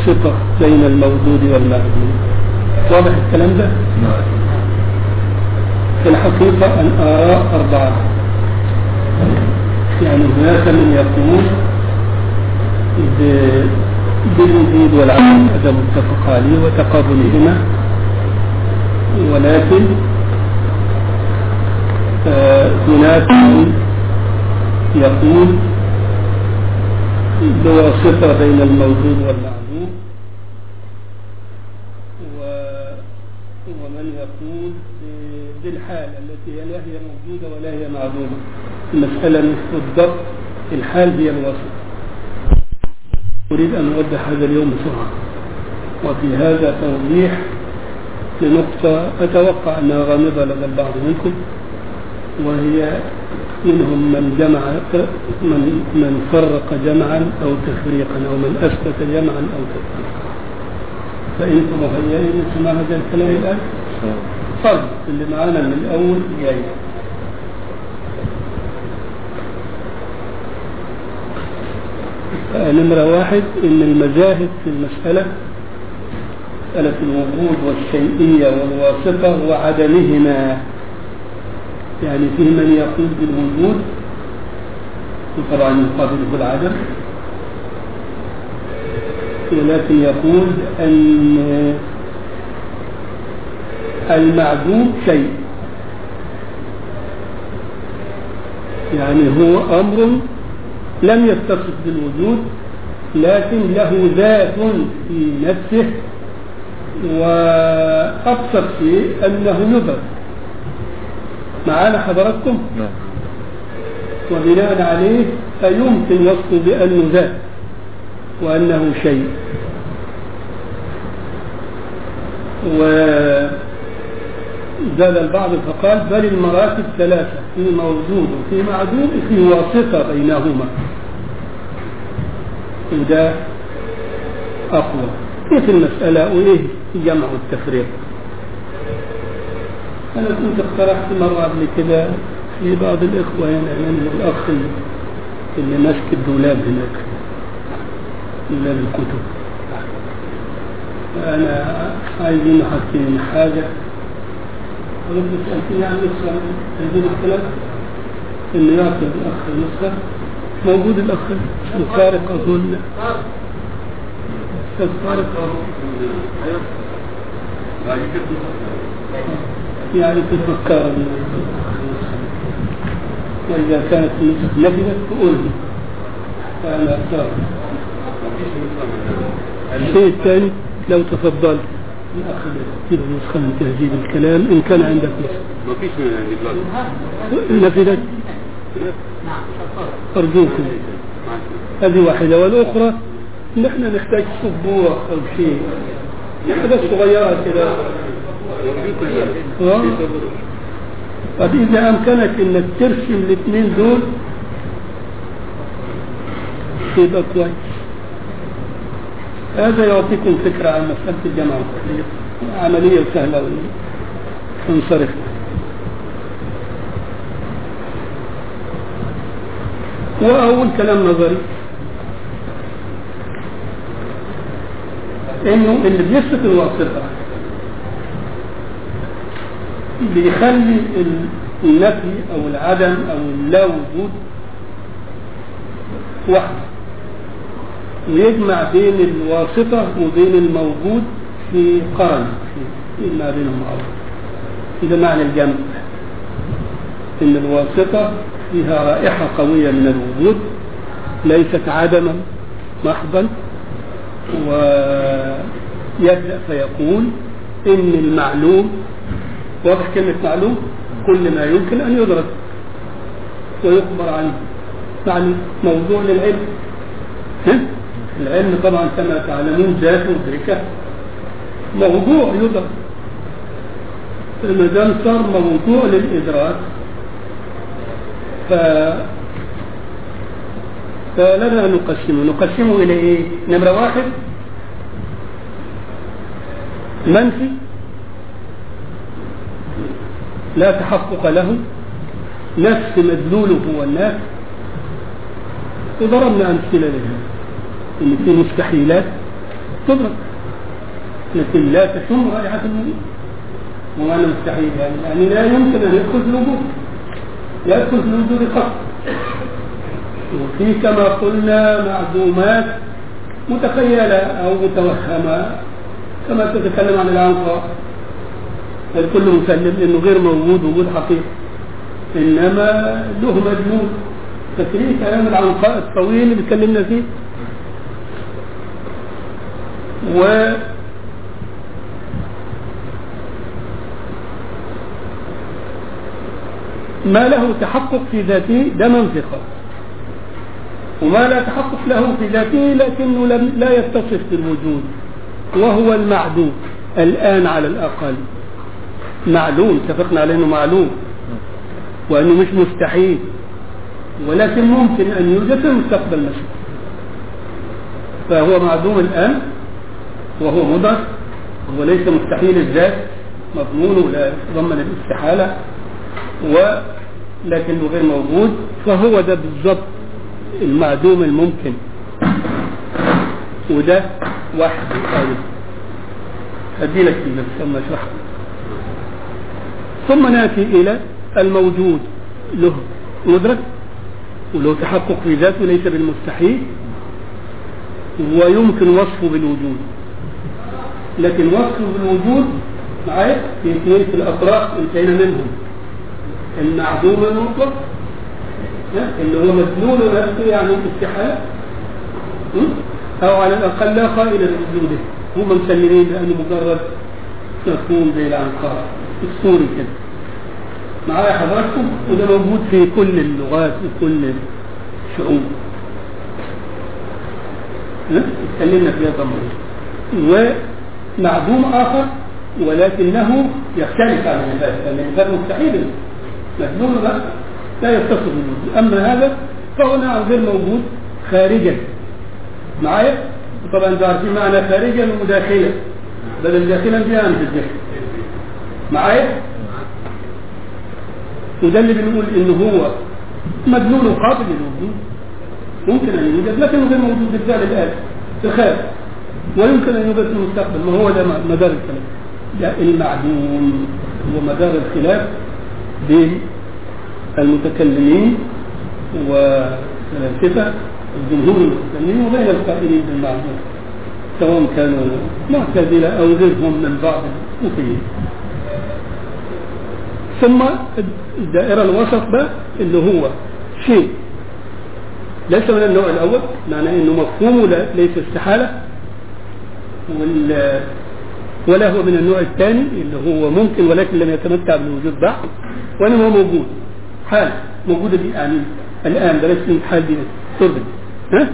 الواسطة بين الموجود والمعدوم واضح الكلام ده؟ في الحقيقة الآراء أربعة يعني هناك من يقول بالوجود والعدم هذا متفق عليه وتقابلهما ولكن آه، هناك من يقول بواسطة بين الموجود والمعدوم ومن يقول بالحال التي لا هي موجودة ولا هي معدومة المسألة مش بالضبط الحال هي الواسطة أريد أن أوضح هذا اليوم بسرعة وفي هذا توضيح لنقطة أتوقع أنها غامضة لدى البعض منكم وهي منهم من جمع من من فرق جمعا أو تفريقا أو من أثبت جمعا أو تفريقا فأنتم مهيئين لسماع هذا الكلام الآن؟ فرق اللي معانا من الأول جاي نمرة واحد إن المذاهب في المسألة مسألة الوجود والشيئية والواسطة وعدمهما يعني في من يقول بالوجود وطبعا يقابله العدم ولكن يقول أن المعدوم شيء يعني هو أمر لم يتصف بالوجود لكن له ذات في نفسه وأبسط شيء أنه يدرك معانا حضراتكم نعم وبناء عليه فيمكن وصفه بأنه ذات وأنه شيء وزاد البعض فقال بل المراتب ثلاثة في موجود وفي معدوم وفي واسطة بينهما وده أقوى إيه في المسألة وإيه جمع التفريق أنا كنت اقترحت مرة قبل كده في بعض الإخوة هنا يعني الأخ اللي ماسك الدولاب هناك دولاب الكتب أنا عايزين حاطين حاجة قلت سألتني عن نسخة عايزين الكلام إنه يعطي الأخ نسخة موجود الأخ الفارق أظن أستاذ فارق يعني تتذكر وإذا كانت النسخة نفذت تقول لي فأنا أختار الشيء الثاني لو تفضل الأخ كده نسخة من تهذيب الكلام إن كان عندك نسخة ما فيش من عندي دلوقتي نفذت أرجوكم هذه واحدة والأخرى نحن نحتاج سبورة أو شيء حاجة صغيرة كده آه. طب إذا أمكنك إنك ترسم الاثنين دول يبقى كويس هذا يعطيكم فكرة عن مسألة الجمع والتحليل عملية سهلة ونصرف وأول كلام نظري إنه اللي بيثبت الواسطة بيخلي النفي أو العدم أو اللا وجود واحد ويجمع بين الواسطة وبين الموجود في قرن في ما بينهم بعض إذا معنى الجمع إن الواسطة فيها رائحة قوية من الوجود ليست عدما محضا ويبدأ فيقول إن المعلوم واضح كلمة معلوم كل ما يمكن أن يدرك ويخبر عنه يعني موضوع للعلم ها؟ العلم طبعا كما تعلمون ذات مدركة موضوع يدرك فما دام صار موضوع للإدراك ف فلنا نقسمه نقسمه إلى إيه؟ نمرة واحد منفي لا تحقق له نفس مدلوله هو الناس وضربنا أمثلة لها إن في مستحيلات تدرك لكن لا تشم رائحة الوجود ومعنى مستحيل يعني يعني لا يمكن أن يدخل في الوجود يدخل في الوجود قط وفي كما قلنا معدومات متخيلة أو متوهمة كما تتكلم عن العنقاء الكل مسلم انه غير موجود وجود حقيقي انما له مجنون فاكرين كلام العنقاء الطويل اللي اتكلمنا فيه و ما له تحقق في ذاته ده منطقة وما لا تحقق له في ذاته لكنه لم لا يتصف بالوجود وهو المعدوم الآن على الأقل معلوم اتفقنا على أنه معلوم وأنه مش مستحيل ولكن ممكن أن يوجد في المستقبل مثلا فهو معدوم الآن وهو مدرك وليس مستحيل الذات مضمون ولا يتضمن الاستحالة ولكنه غير موجود فهو ده بالضبط المعدوم الممكن وده واحد أيضا أدي لك ثم اشرحها ثم ناتي إلى الموجود له مدرك وله تحقق في ذاته ليس بالمستحيل ويمكن وصفه بالوجود لكن وصفه بالوجود معايا في اثنين في الأطراف انتهينا منهم المعدوم المطلق اللي هو مدلول نفسه يعني استحالة أو على الأقل لا قائل لوجوده هم مسلمين بأنه مجرد مفهوم زي العنقاء السوري كده معايا حضراتكم وده موجود في كل اللغات وكل الشعوب اتكلمنا فيها طبعا ومعدوم آخر ولكنه يختلف عن المثال لأن المثال مستحيل مجنون لا لا يتصل بالوجود أما هذا فهو نعم غير موجود خارجا معايا طبعا انتوا عارفين معنى خارجا وداخلا بدل داخلا دي عن الداخل معايا وده اللي بنقول ان هو مدلول قابل للوجود ممكن ان يوجد لكنه غير موجود بالفعل الان في الخارج ويمكن ان يوجد في المستقبل ما هو ده مدار الكلام ده المعدوم هو مدار الخلاف بين المتكلمين والفلاسفه الجمهور المتكلمين وبين القائلين بالمعدوم سواء كانوا معتزله او غيرهم من بعض الصوفيين ثم الدائرة الوسط ده اللي هو شيء ليس من النوع الأول معناه أنه مفهوم ليس استحالة ولا هو من النوع الثاني اللي هو ممكن ولكن لم يتمتع بالوجود بعد وإنما هو موجود حال موجودة دي يعني الآن بلاش حال دي تربط ها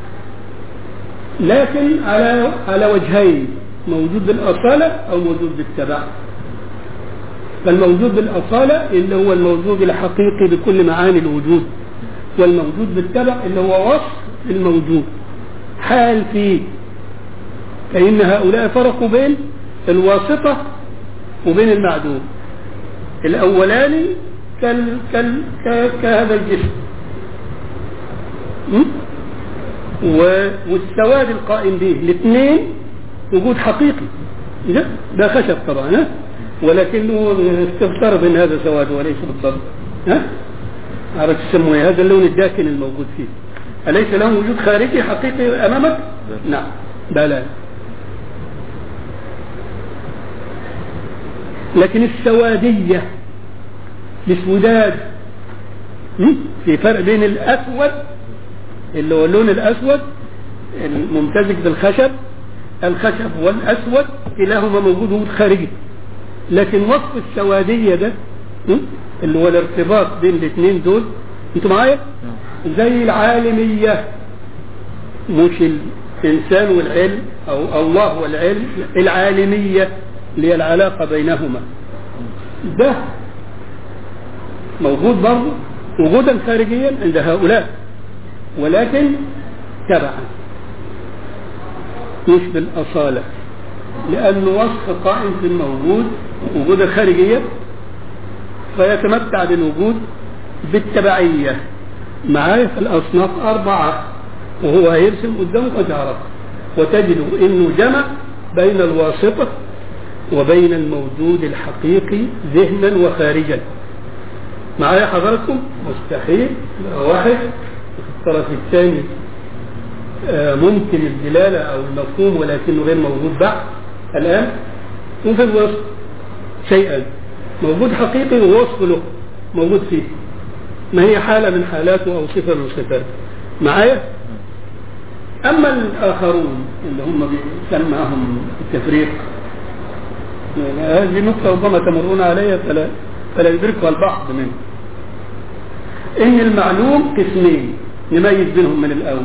لكن على على وجهين موجود بالأصالة أو موجود بالتبع فالموجود بالأصالة اللي هو الموجود الحقيقي بكل معاني الوجود والموجود بالتبع اللي هو وصف الموجود حال فيه فإن هؤلاء فرقوا بين الواسطة وبين المعدوم الأولاني كال كال كهذا الجسم والسواد القائم به الاثنين وجود حقيقي ده خشب طبعا ها ولكنه استفترض ان هذا سواد وليس بالضبط ها عرفت تسموه هذا اللون الداكن الموجود فيه أليس له وجود خارجي حقيقي أمامك؟ نعم بلى لكن السوادية الاسوداد في فرق بين الأسود اللي هو اللون الأسود الممتزج بالخشب الخشب والأسود كلاهما موجود وجود خارجي لكن وصف السوادية ده اللي هو الارتباط بين الاثنين دول انتوا معايا زي العالمية مش الإنسان والعلم أو الله والعلم العالمية اللي هي العلاقة بينهما ده موجود برضه وجودا خارجيا عند هؤلاء ولكن تبعا مش بالأصالة لأن وصف قائم في الموجود وجودا خارجيا فيتمتع بالوجود بالتبعية معايا في الأصناف أربعة وهو هيرسم قدامك وتعرف وتجد انه جمع بين الواسطة وبين الموجود الحقيقي ذهنا وخارجا معايا حضراتكم مستحيل واحد الطرف الثاني آه، ممكن الدلالة أو المفهوم ولكنه غير موجود بعد الآن وفي الوصف شيئا موجود حقيقي ووصف له موجود فيه ما هي حالة من حالاته أو صفة من صفاته معايا أما الآخرون اللي هم بيسمعهم التفريق هذه نقطة ربما تمرون عليها فلا فلا يدركها البعض منهم إن المعلوم قسمين نميز بينهم من الأول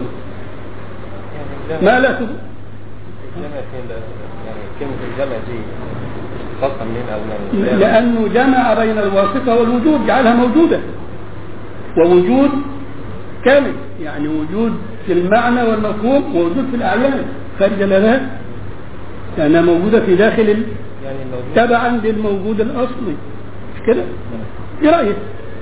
ما لا تب... الجمع فين ده؟ يعني كلمة الجمع دي خاصة منين أو من لأنه جمع بين الواسطة والوجود جعلها موجودة ووجود كامل يعني وجود في المعنى والمفهوم ووجود في الأعيان خارج الأذهان لأنها موجودة في داخل ال... يعني الموجود تبعا للموجود الأصلي مش كده؟ ايه رأيك؟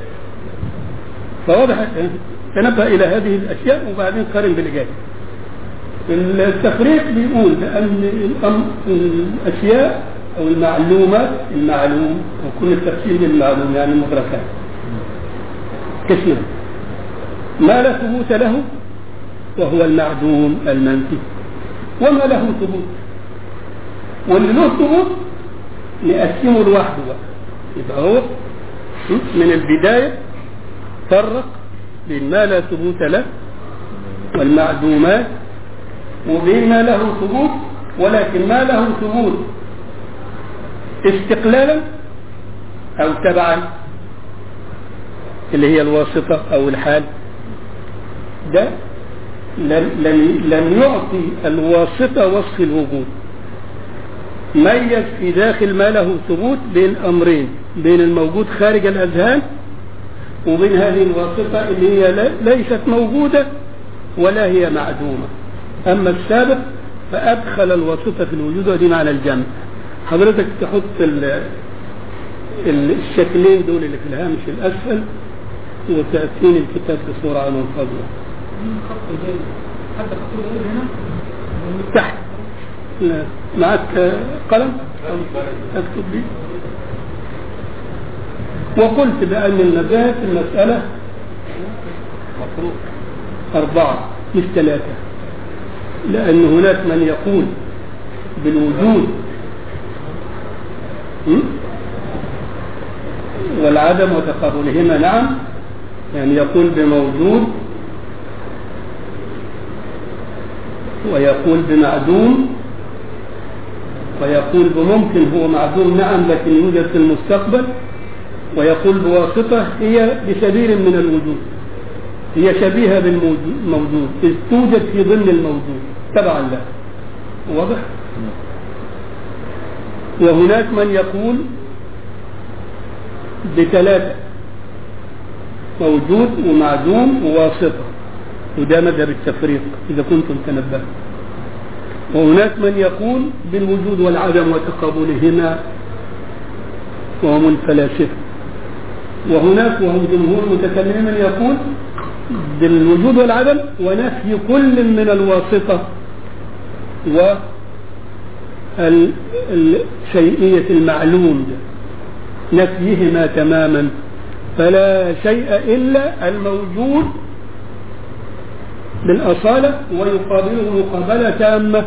فواضح تنبه إلى هذه الأشياء وبعدين قارن بالإجابة التفريق بيقول بأن الأم- الأشياء أو المعلومات المعلوم وكل التفسير بالمعلوم يعني المدركات قسمان ما لا ثبوت له وهو المعدوم المنفي وما له ثبوت واللي له ثبوت نقسمه لوحده بقى يبقى هو من البداية فرق بين ما لا ثبوت له والمعدومات وبين ما له ثبوت ولكن ما له ثبوت استقلالا أو تبعا اللي هي الواسطة أو الحال ده لم, لم, لم يعطي الواسطة وصف الوجود ميز في داخل ما له ثبوت بين أمرين بين الموجود خارج الأذهان وبين هذه الواسطة اللي هي لا- ليست موجودة ولا هي معدومة أما السابق فأدخل الواسطة في الوجود ودي معنى الجمع حضرتك تحط ال- ال- الشكلين دول اللي في الهامش الأسفل وتأتيني الكتاب بصورة عن فضلك حتى خطوط الأول هنا تحت لا. معك قلم اكتب لي وقلت بأن المذاهب في المسألة مفروض أربعة مش ثلاثة لأن هناك من يقول بالوجود م? والعدم وتقابلهما نعم يعني يقول بموجود ويقول بمعدوم ويقول بممكن هو معدوم نعم لكن يوجد في المستقبل ويقول بواسطة هي بسبيل من الوجود هي شبيهة بالموجود إذ توجد في ضمن الموجود تبعا له واضح؟ وهناك من يقول بثلاثة موجود ومعدوم وواسطة وده مذهب التفريق إذا كنتم تنبهتم وهناك من يقول بالوجود والعدم وتقابلهما وهم الفلاسفة وهناك وهم جمهور المتكلمين من يقول بالوجود والعدم ونفي كل من الواسطة والشيئية المعلوم ده نفيهما تماما فلا شيء إلا الموجود بالأصالة ويقابله مقابلة تامة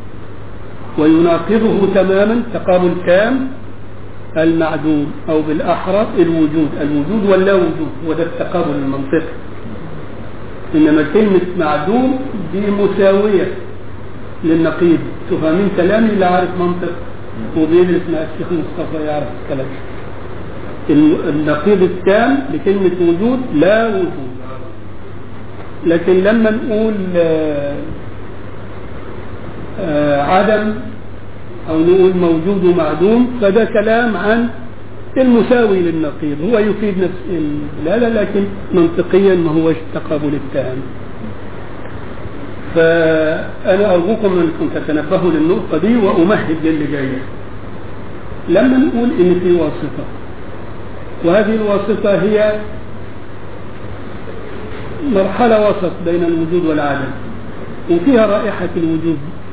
ويناقضه تماما تقابل تام المعدوم أو بالأحرى الوجود الوجود واللا وجود وده التقابل المنطقي إنما كلمة معدوم دي مساوية للنقيض تفهمين كلامي لا عارف منطق وبيدرس مع الشيخ مصطفى يعرف الكلام النقيض التام لكلمة وجود لا وجود لكن لما نقول آه آه عدم أو نقول موجود ومعدوم فده كلام عن المساوي للنقيض هو يفيد نفس الدلالة لكن منطقيا ما هوش التقابل التام فأنا أرجوكم أنكم تتنبهوا للنقطة دي وأمهد للي جاي لما نقول إن في واسطة وهذه الواسطة هي مرحلة وسط بين الوجود والعدم وفيها رائحة الوجود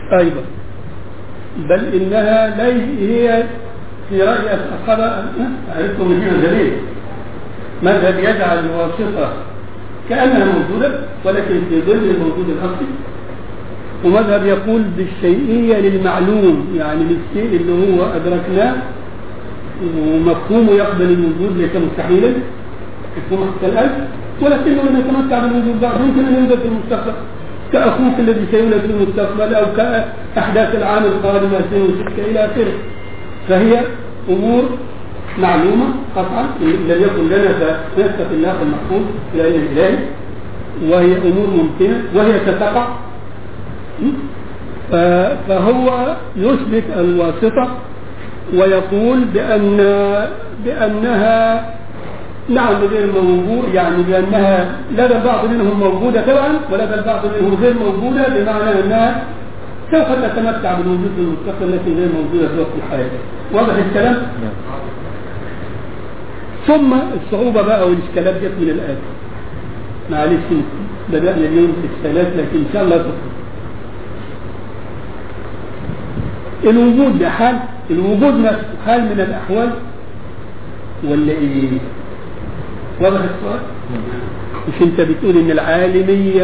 أيضا بل إنها ليس هي في رأي أصحاب عرفتم من هنا دليل مذهب يجعل الواسطة كأنها موجودة ولكن في ظل الموجود الأصلي ومذهب يقول بالشيئية للمعلوم يعني للشيء اللي هو أدركناه ومفهومه يقبل الوجود ليس مستحيلا مفهوم كالألف ولكنه لم يتمتع بالوجود بعد يمكن أن يوجد في المستقبل كأخوك الذي سيولد في المستقبل أو كأحداث العام القادم 2006 إلى آخره فهي أمور معلومة قطعا لم يكن لنا فنستقي الله المحفوظ في علم الإلهي وهي أمور ممكنة وهي ستقع فهو يثبت الواسطة ويقول بأن بأنها نعم غير موجود يعني بأنها لدى البعض منهم موجودة طبعا ولدى البعض منهم غير موجودة بمعنى أنها سوف تتمتع بالوجود في المستقبل التي غير موجودة في وقت الحياة واضح الكلام؟ ثم الصعوبة بقى والإشكالات جت من الآتي معلش بدأنا اليوم في الثلاث لكن إن شاء الله تفضل الوجود ده حال الوجود نفسه حال من الأحوال ولا إيه؟ واضح السؤال؟ مش أنت بتقول إن العالمية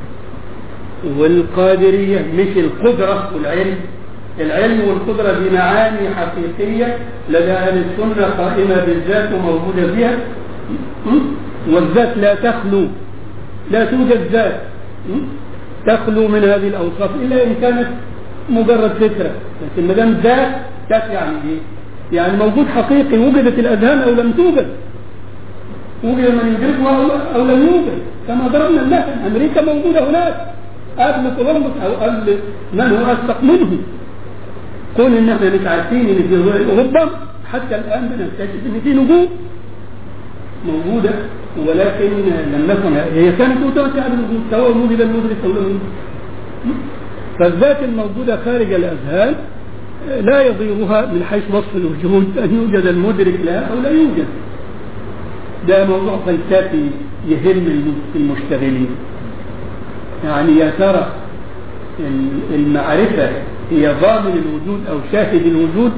والقادرية مش القدرة والعلم العلم والقدرة دي معاني حقيقية لدى أهل السنة قائمة بالذات وموجودة فيها والذات لا تخلو لا توجد ذات تخلو من هذه الأوصاف إلا إن كانت مجرد فكرة لكن ما دام ذات ذات يعني إيه؟ يعني موجود حقيقي وجدت الأذهان أو لم توجد وجد من يدركه أو لم يوجد كما ضربنا المثل أمريكا موجودة هناك قبل كولومبوس أو قبل من هو أسبق منه كون ان احنا مش عارفين ان في اوروبا حتى الان بنكتشف ان في نجوم موجوده ولكن لم نكن هي كانت متوسعه بالوجود سواء وجد المدرك او لم يوجد فالذات الموجوده خارج الاذهان لا يضيرها من حيث وصف الوجود ان يوجد المدرك لها او لا يوجد ده موضوع فلسفي يهم المشتغلين يعني يا ترى المعرفة هي ضامن الوجود أو شاهد الوجود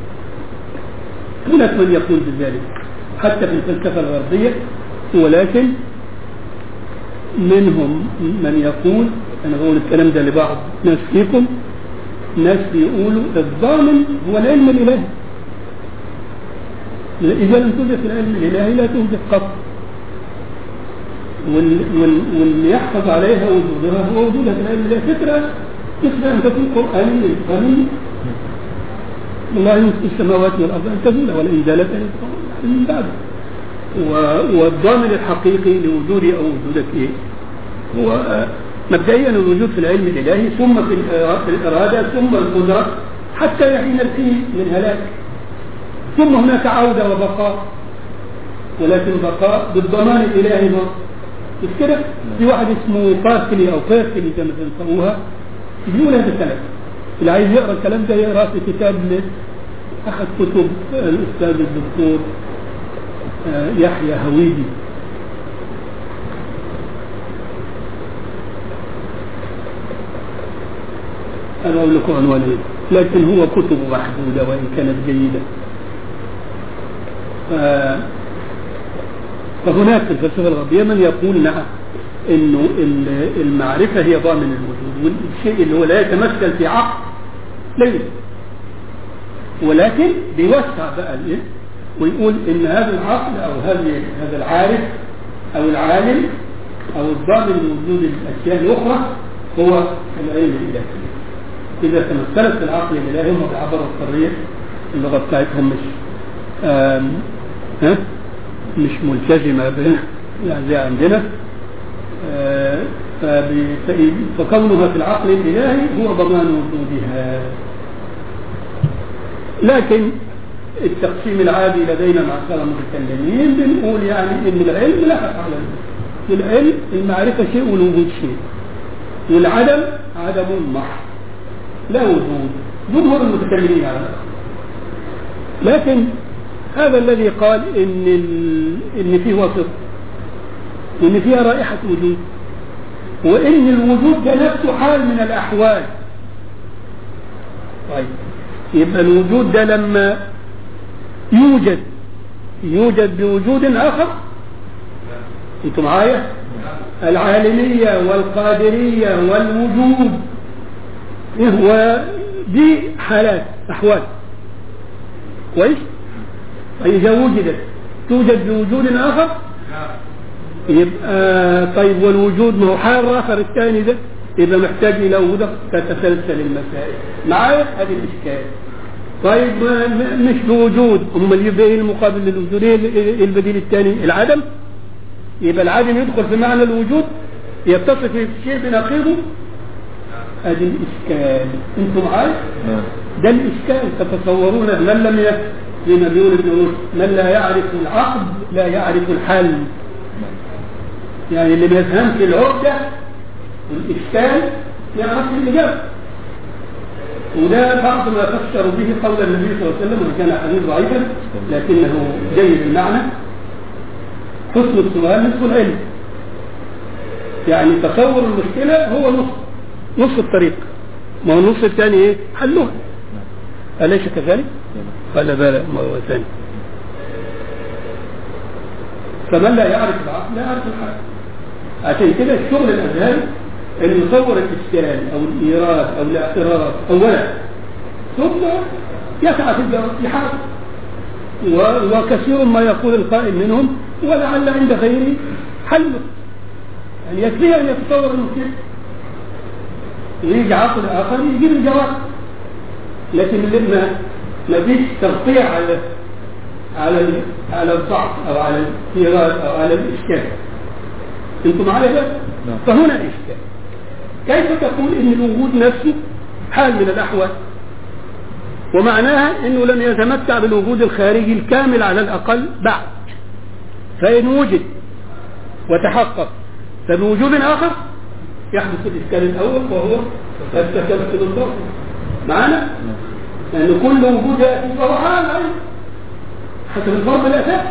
هناك من يقول بذلك حتى في الفلسفة الغربية ولكن منهم من يقول أنا بقول الكلام ده لبعض ناس فيكم ناس بيقولوا الضامن هو العلم الإلهي إذا لم توجد في العلم الإلهي لا توجد قط واللي يحفظ عليها وجودها هو وجودها في العلم الإلهي فكرة مثل أن تكون قرآن القانون الله يمسك السماوات والأرض أن تزول ولئن زالتا من بعد والضامن الحقيقي لوجودي أو وجودك إيه؟ هو مبدئيا الوجود في العلم الإلهي ثم في الإرادة ثم القدرة حتى يحين الحين من هلاك ثم هناك عودة وبقاء ولكن بقاء بالضمان الإلهي برضه مش كده؟ في واحد اسمه باركلي أو بيركلي كما تنسموها بيقول هذا الكلام اللي عايز يقرا الكلام ده يقرا في كتاب احد كتب الاستاذ الدكتور يحيى هويدي انا اقول لكم عنوانين لكن هو كتب محدوده وان كانت جيده فهناك في الفلسفه الغربيه من يقول نعم انه المعرفه هي ضامن الوجود والشيء اللي هو لا يتمثل في عقل لا يوجد ولكن بيوسع بقى الايه ويقول ان هذا العقل او هذه هذا العارف او العالم او الضامن لوجود الاشياء الاخرى هو العلم الالهي اذا تمثلت في العقل الالهي هم بعبر الحريه اللغه بتاعتهم مش ها مش ملتزمه يعني زي عندنا فكونها في العقل الإلهي هو ضمان وجودها لكن التقسيم العادي لدينا معشر المتكلمين بنقول يعني ان العلم لا على العلم المعرفه شيء والوجود شيء والعدم عدم محض لا وجود جمهور المتكلمين على لكن هذا الذي قال ان ان فيه وسط وان فيها رائحه وجود وان الوجود ده نفسه حال من الاحوال طيب يبقى الوجود ده لما يوجد يوجد بوجود آخر انتوا معايا العالمية والقادرية والوجود هو دي حالات أحوال كويس فإذا وجدت توجد بوجود آخر يبقى طيب والوجود ما هو حال آخر الثاني ده يبقى محتاج إلى وجود تتسلسل المسائل معايا هذه الإشكال طيب ما- ما- مش بوجود امال يبقى ايه المقابل للوجود ايه ال- إيه البديل الثاني العدم يبقى العدم يدخل في معنى الوجود يتصف في شيء بنقيضه ادي الاشكال انتم معايا نعم ده الاشكال تتصورون من لم ي... لما بيقول ابن رشد من لا يعرف العقد لا يعرف الحل يعني اللي ما يفهمش العقده والاشكال ما يعرفش الاجابه وده بعض ما فسر به قول النبي صلى الله عليه وسلم وان كان حديث ضعيفا لكنه جيد المعنى حسن السؤال نصف العلم يعني تصور المشكله هو نصف نصف الطريق ما هو النصف الثاني ايه حلها أليس كذلك؟ قال بلى ما هو ثاني فمن لا يعرف العقل لا يعرف الحق عشان كده الشغل الأذهاني أن يصور الإشكال أو الإيراد أو الاعتراض أولا ثم يسعى في الجواب يحاول و- وكثير ما يقول القائل منهم ولعل عند غيره حله يعني يكفي أن يتصور المشكلة ويجي عقل آخر يجيب الجواب لكن لما ما فيش تغطية على على ال- على الضعف أو على الإيراد أو على الإشكال أنتم معايا بقى؟ نعم. فهنا الإشكال كيف تقول إن الوجود نفسه حال من الأحوال ومعناها أنه لم يتمتع بالوجود الخارجي الكامل على الأقل بعد فإن وجد وتحقق فبوجود آخر يحدث الإشكال الأول وهو التسلسل الضرب معنا؟ لأن كل وجود يأتي فهو حال أيضا حسب الضرب الأساسي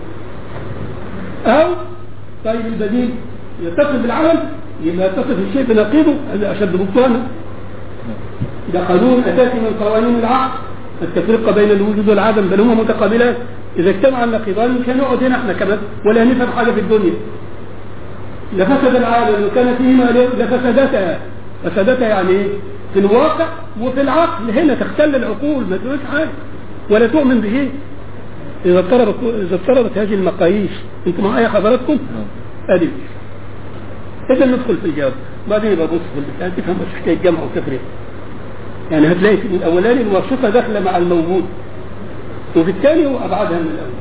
أو طيب البديل يتصل بالعمل يبقى يتصل الشيء بنقيضه هذا أشد بطلانا ده قانون أساسي من قوانين العقل التفرقة بين الوجود والعدم بل هما متقابلان إذا اجتمع النقيضان مش هنقعد هنا احنا كمان ولا هنفهم حاجة في الدنيا لفسد العالم وكان فيهما لفسدتها فسدتها يعني ايه؟ في الواقع وفي العقل هنا تختل العقول ما تقولش حاجة ولا تؤمن بشيء إذا اضطربت إذا اضطربت هذه المقاييس أنتم معايا حضراتكم؟ أدي إذا ندخل في الجواب بعدين يبقى بص في البتاع تفهم بس حكاية جمع وتفريق يعني هتلاقي في الأولاني الواسطة داخلة مع الموجود وفي الثاني هو أبعدها من الأول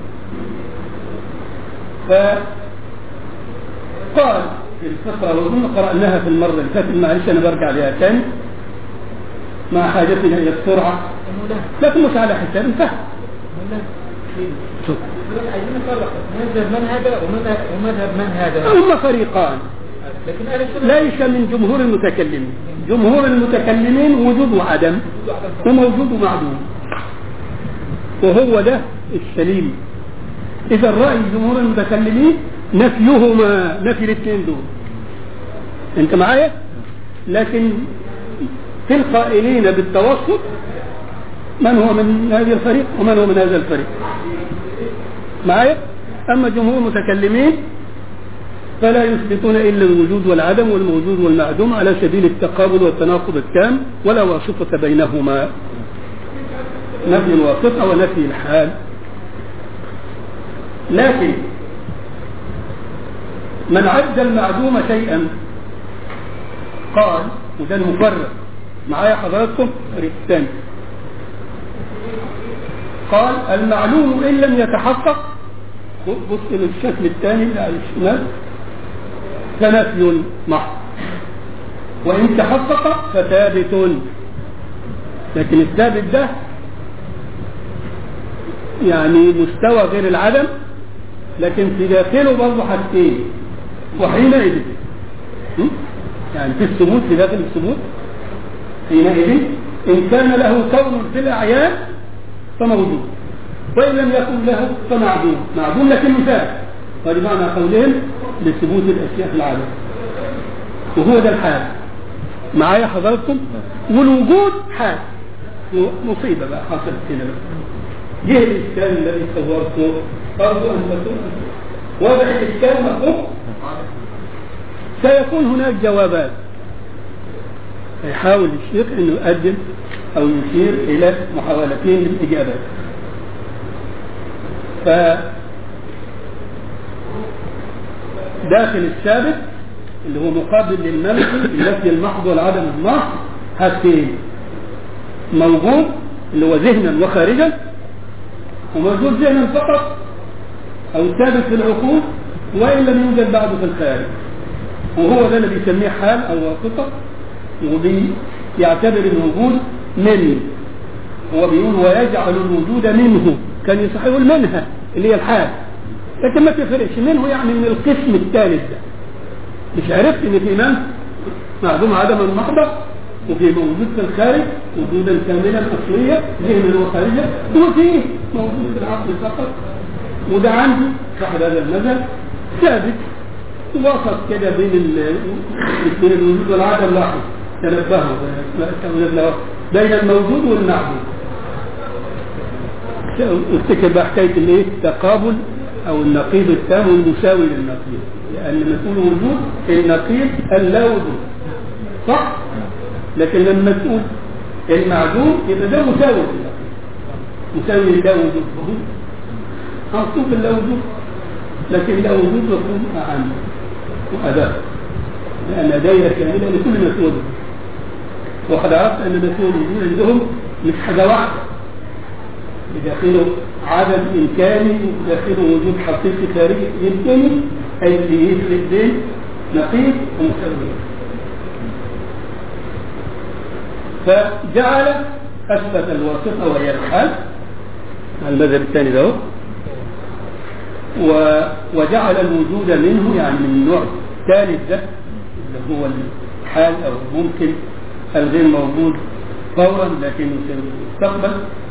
فقال في الفقرة وأظن قرأناها في المرة اللي فاتت معلش أنا برجع لها تاني مع حاجتنا إلى السرعة لكن مش على حساب الفهم شوف عايزين نفرق مذهب من هذا ومذهب ومذهب من هذا هم فريقان لكن اهل السنه ليس من جمهور المتكلمين جمهور المتكلمين وجود وعدم وموجود ومعدوم وهو ده السليم إذا رأي جمهور المتكلمين نفيهما نفي الاثنين دول أنت معايا؟ لكن في القائلين بالتوسط من هو من هذه الفريق ومن هو من هذا الفريق معايا؟ أما جمهور المتكلمين فلا يثبتون إلا الوجود والعدم والموجود والمعدوم على سبيل التقابل والتناقض التام ولا واسطة بينهما نفي الواسطة ونفي الحال لكن من عد المعدوم شيئا قال وده المفرق معايا حضراتكم الفريق الثاني قال المعلوم إن لم يتحقق بص للشكل الثاني اللي على الشمال فنفي محض وإن تحقق فثابت لكن الثابت ده يعني مستوى غير العدم لكن في داخله برضه حاجتين وحينئذ م? يعني في الثبوت في داخل الثبوت حينئذ إن كان له كون في الأعيان فموجود وإن لم يكن له فمعدوم معدوم لكنه ثابت وهذا معنى قولهم لثبوت الأشياء في العالم وهو ده الحال معايا حضراتكم والوجود حال مصيبة بقى حصلت هنا بقى جه الإشكال الذي صورته أرجو أن تكون واضح الإشكال مفهوم سيكون هناك جوابات يحاول الشيخ أنه يقدم أو يشير إلى محاولتين للإجابات ف داخل الثابت اللي هو مقابل للنفي النفي المحض والعدم المحض حاجتين موجود اللي هو ذهنا وخارجا وموجود ذهنا فقط او ثابت في العقول وان لم يوجد بعده في الخارج وهو ده اللي بيسميه حال او واسطه وبيعتبر الوجود منه هو بيقول ويجعل الوجود منه كان يصح يقول منها اللي هي الحال لكن ما تفرقش منه يعني من القسم الثالث ده مش عرفت ان في من معدوم عدما محضة وفي موجود في الخارج وجودا كاملا اصليا ذهنا وخارجا وفي موجود في العقل فقط وده عندي صاحب هذا المذهب ثابت وسط كده بين بين الوجود والعدم لاحظ تنبهوا بين الموجود والمعدوم افتكر بقى حكايه الايه؟ التقابل او النقيض التام المساوي للنقيض لان مسؤول وجود النقيض اللا وجود صح؟ لكن لما تقول المعدوم يبقى ده مساوي للنقيض مساوي للا وجود مقصود اللا وجود لكن لا وجود يكون اعم واداء لان دايره كامله لكل مسؤول وقد عرفت ان مسؤول الوجود عندهم مش حاجه واحده بداخله عدم إمكاني بداخله وجود حقيقي خارجي يمكن أن يفرق بين نقيض ومساوي فجعل أثبت الواسطة وهي الحال المذهب الثاني ده و... وجعل الوجود منه يعني من النوع الثالث ده اللي هو الحال أو ممكن الغير موجود فورا لكنه سيستقبل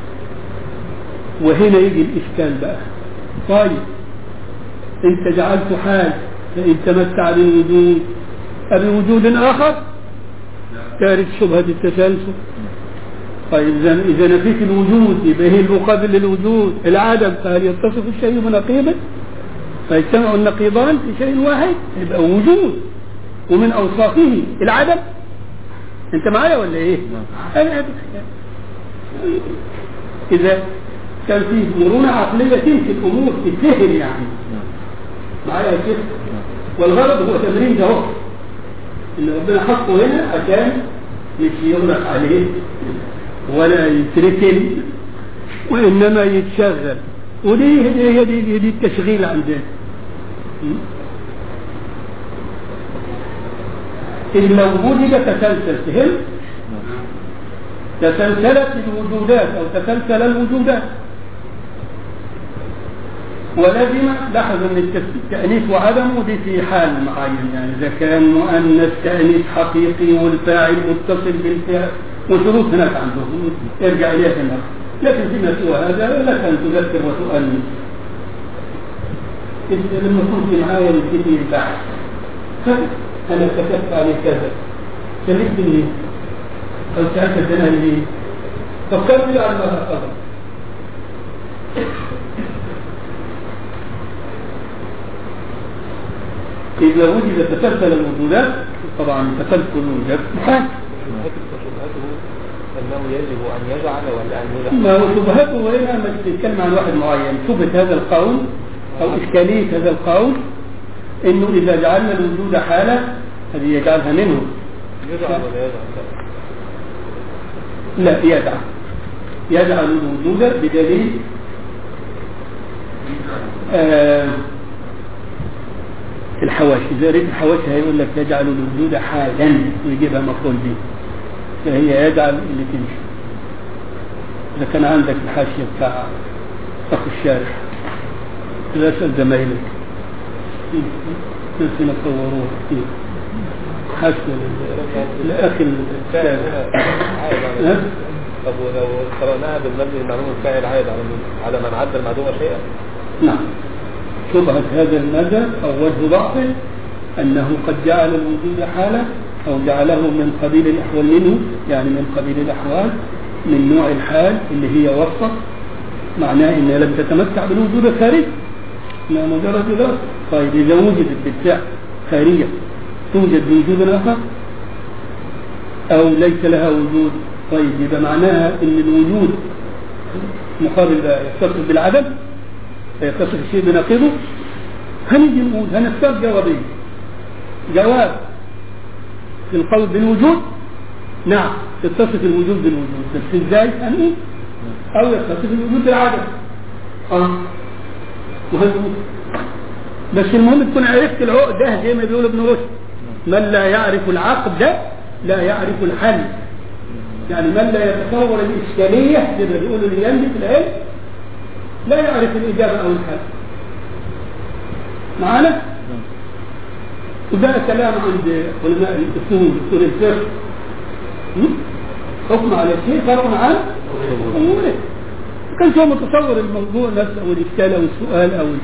وهنا يجي الإشكال بقى طيب أنت جعلت حال فإن تمتع بالوجود بوجود آخر تارك شبهة التسلسل طيب إذا إذا نفيت الوجود يبقى هي المقابل للوجود العدم فهل يتصف الشيء بنقيضه؟ فيجتمع النقيضان في شيء واحد يبقى وجود ومن أوصافه العدم أنت معايا ولا إيه؟ أنا إذا كان فيه مرونة عقلية تمشي الأمور تتفهم يعني معايا يا شيخ والغرض هو تمرين ده إن ربنا حطه هنا عشان مش يغلق عليه ولا يتركن وإنما يتشغل ودي هي دي, دي, دي التشغيل عندنا إن لو وجد تسلسل فهم تسلسلت الوجودات أو تسلسل الوجودات ولازم لاحظ ان التأنيث وعدمه دي في حال معين يعني اذا كان مؤنث تأنيث حقيقي والفاعل متصل بالفعل وشروط هناك عندهم ارجع اليها هناك لكن فيما سوى هذا لك ان تذكر وتؤنث انت لما كنت معايا في البحث انا كتبت عليه كذا كلمتني ليه؟ او سالت انا ليه؟ فكرت لي على ما قدر إذا وجد تسلسل الوجودات طبعا تسلسل الوجودات محال أنه يجب أن يجعل ولا أن يجعل ما هو شبهته هنا ما تتكلم عن واحد معين شبهة هذا القول أو إشكالية هذا القول إنه إذا جعلنا الوجود حالة هذه يجعلها منه يجعل ولا يجعل لا يجعل يجعل الوجود بدليل آه الحواشي إذا ريت الحواشي هيقول لك يجعل الوجود حالا ويجيبها مفعول به فهي يجعل اللي تمشي إذا كان عندك الحاشية بتاع أخو الشارع لا أسأل زمايلك نسينا صوروها كتير حاشية لأخي الشارع ها؟ طب ولو قرأناها بالمبني المعلوم الفاعل عائد على على من عدى المعدومة شيئا نعم شبهة هذا المذهب أو وجه ضعفه أنه قد جعل الوجود حالة أو جعله من قبيل الأحوال منه يعني من قبيل الأحوال من نوع الحال اللي هي وصف معناه انها لم تتمتع بالوجود الخارجي انها مجرد اضافه طيب اذا وجدت بالفعل خارجه توجد بوجود اخر او ليس لها وجود طيب يبقى معناها ان الوجود مقابل ده يتصف بالعدم فيتصف الشيء بناقضه هنيجي نقول هنختار جوابين جواب في القول بالوجود نعم يتصف الوجود بالوجود بس ازاي هنقول او يتصف الوجود بالعدم اه وهنقول بس المهم تكون عرفت العقد ده زي ما بيقول ابن رشد من لا يعرف العقد ده لا يعرف الحل يعني من لا يتصور الإشكالية زي ما بيقولوا اليمن في العلم لا يعرف الإجابة أو الحل معانا؟ وده كلام عند علماء الأصول أصول الفقه حكم على شيء فرع عن أموره ما كانش هو متصور الموضوع نفسه أو الإشكال أو السؤال أو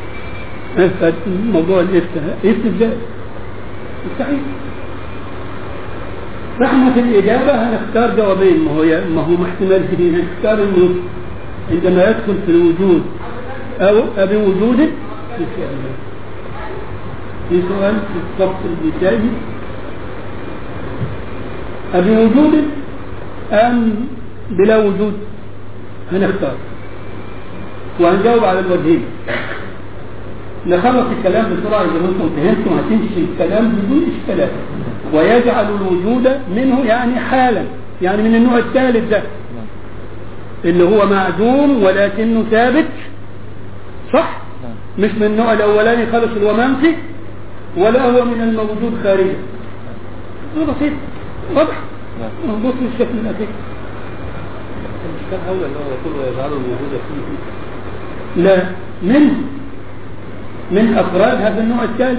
موضوع الافتاء ازاي؟ مستحيل نحن في الإجابة هنختار جوابين ما هو ما هو محتمل كثير نختار إنه عندما يدخل في الوجود أو بوجوده في سؤال في سؤال في الصف المثالي أبي وجود أم بلا وجود هنختار وهنجاوب على الوجهين نخلص الكلام بسرعة إذا كنتم فهمتم هتمشي الكلام بدون إشكالات ويجعل الوجود منه يعني حالا يعني من النوع الثالث ده اللي هو معدوم ولكنه ثابت صح مش من النوع الأولاني خالص اللي هو منفي ولا هو من الموجود خارجا بسيط واضح نبص للشكل الأخير مش كان أولى أن هو يقول ويجعل الوجود فيه لا من من أفراد هذا النوع الثالث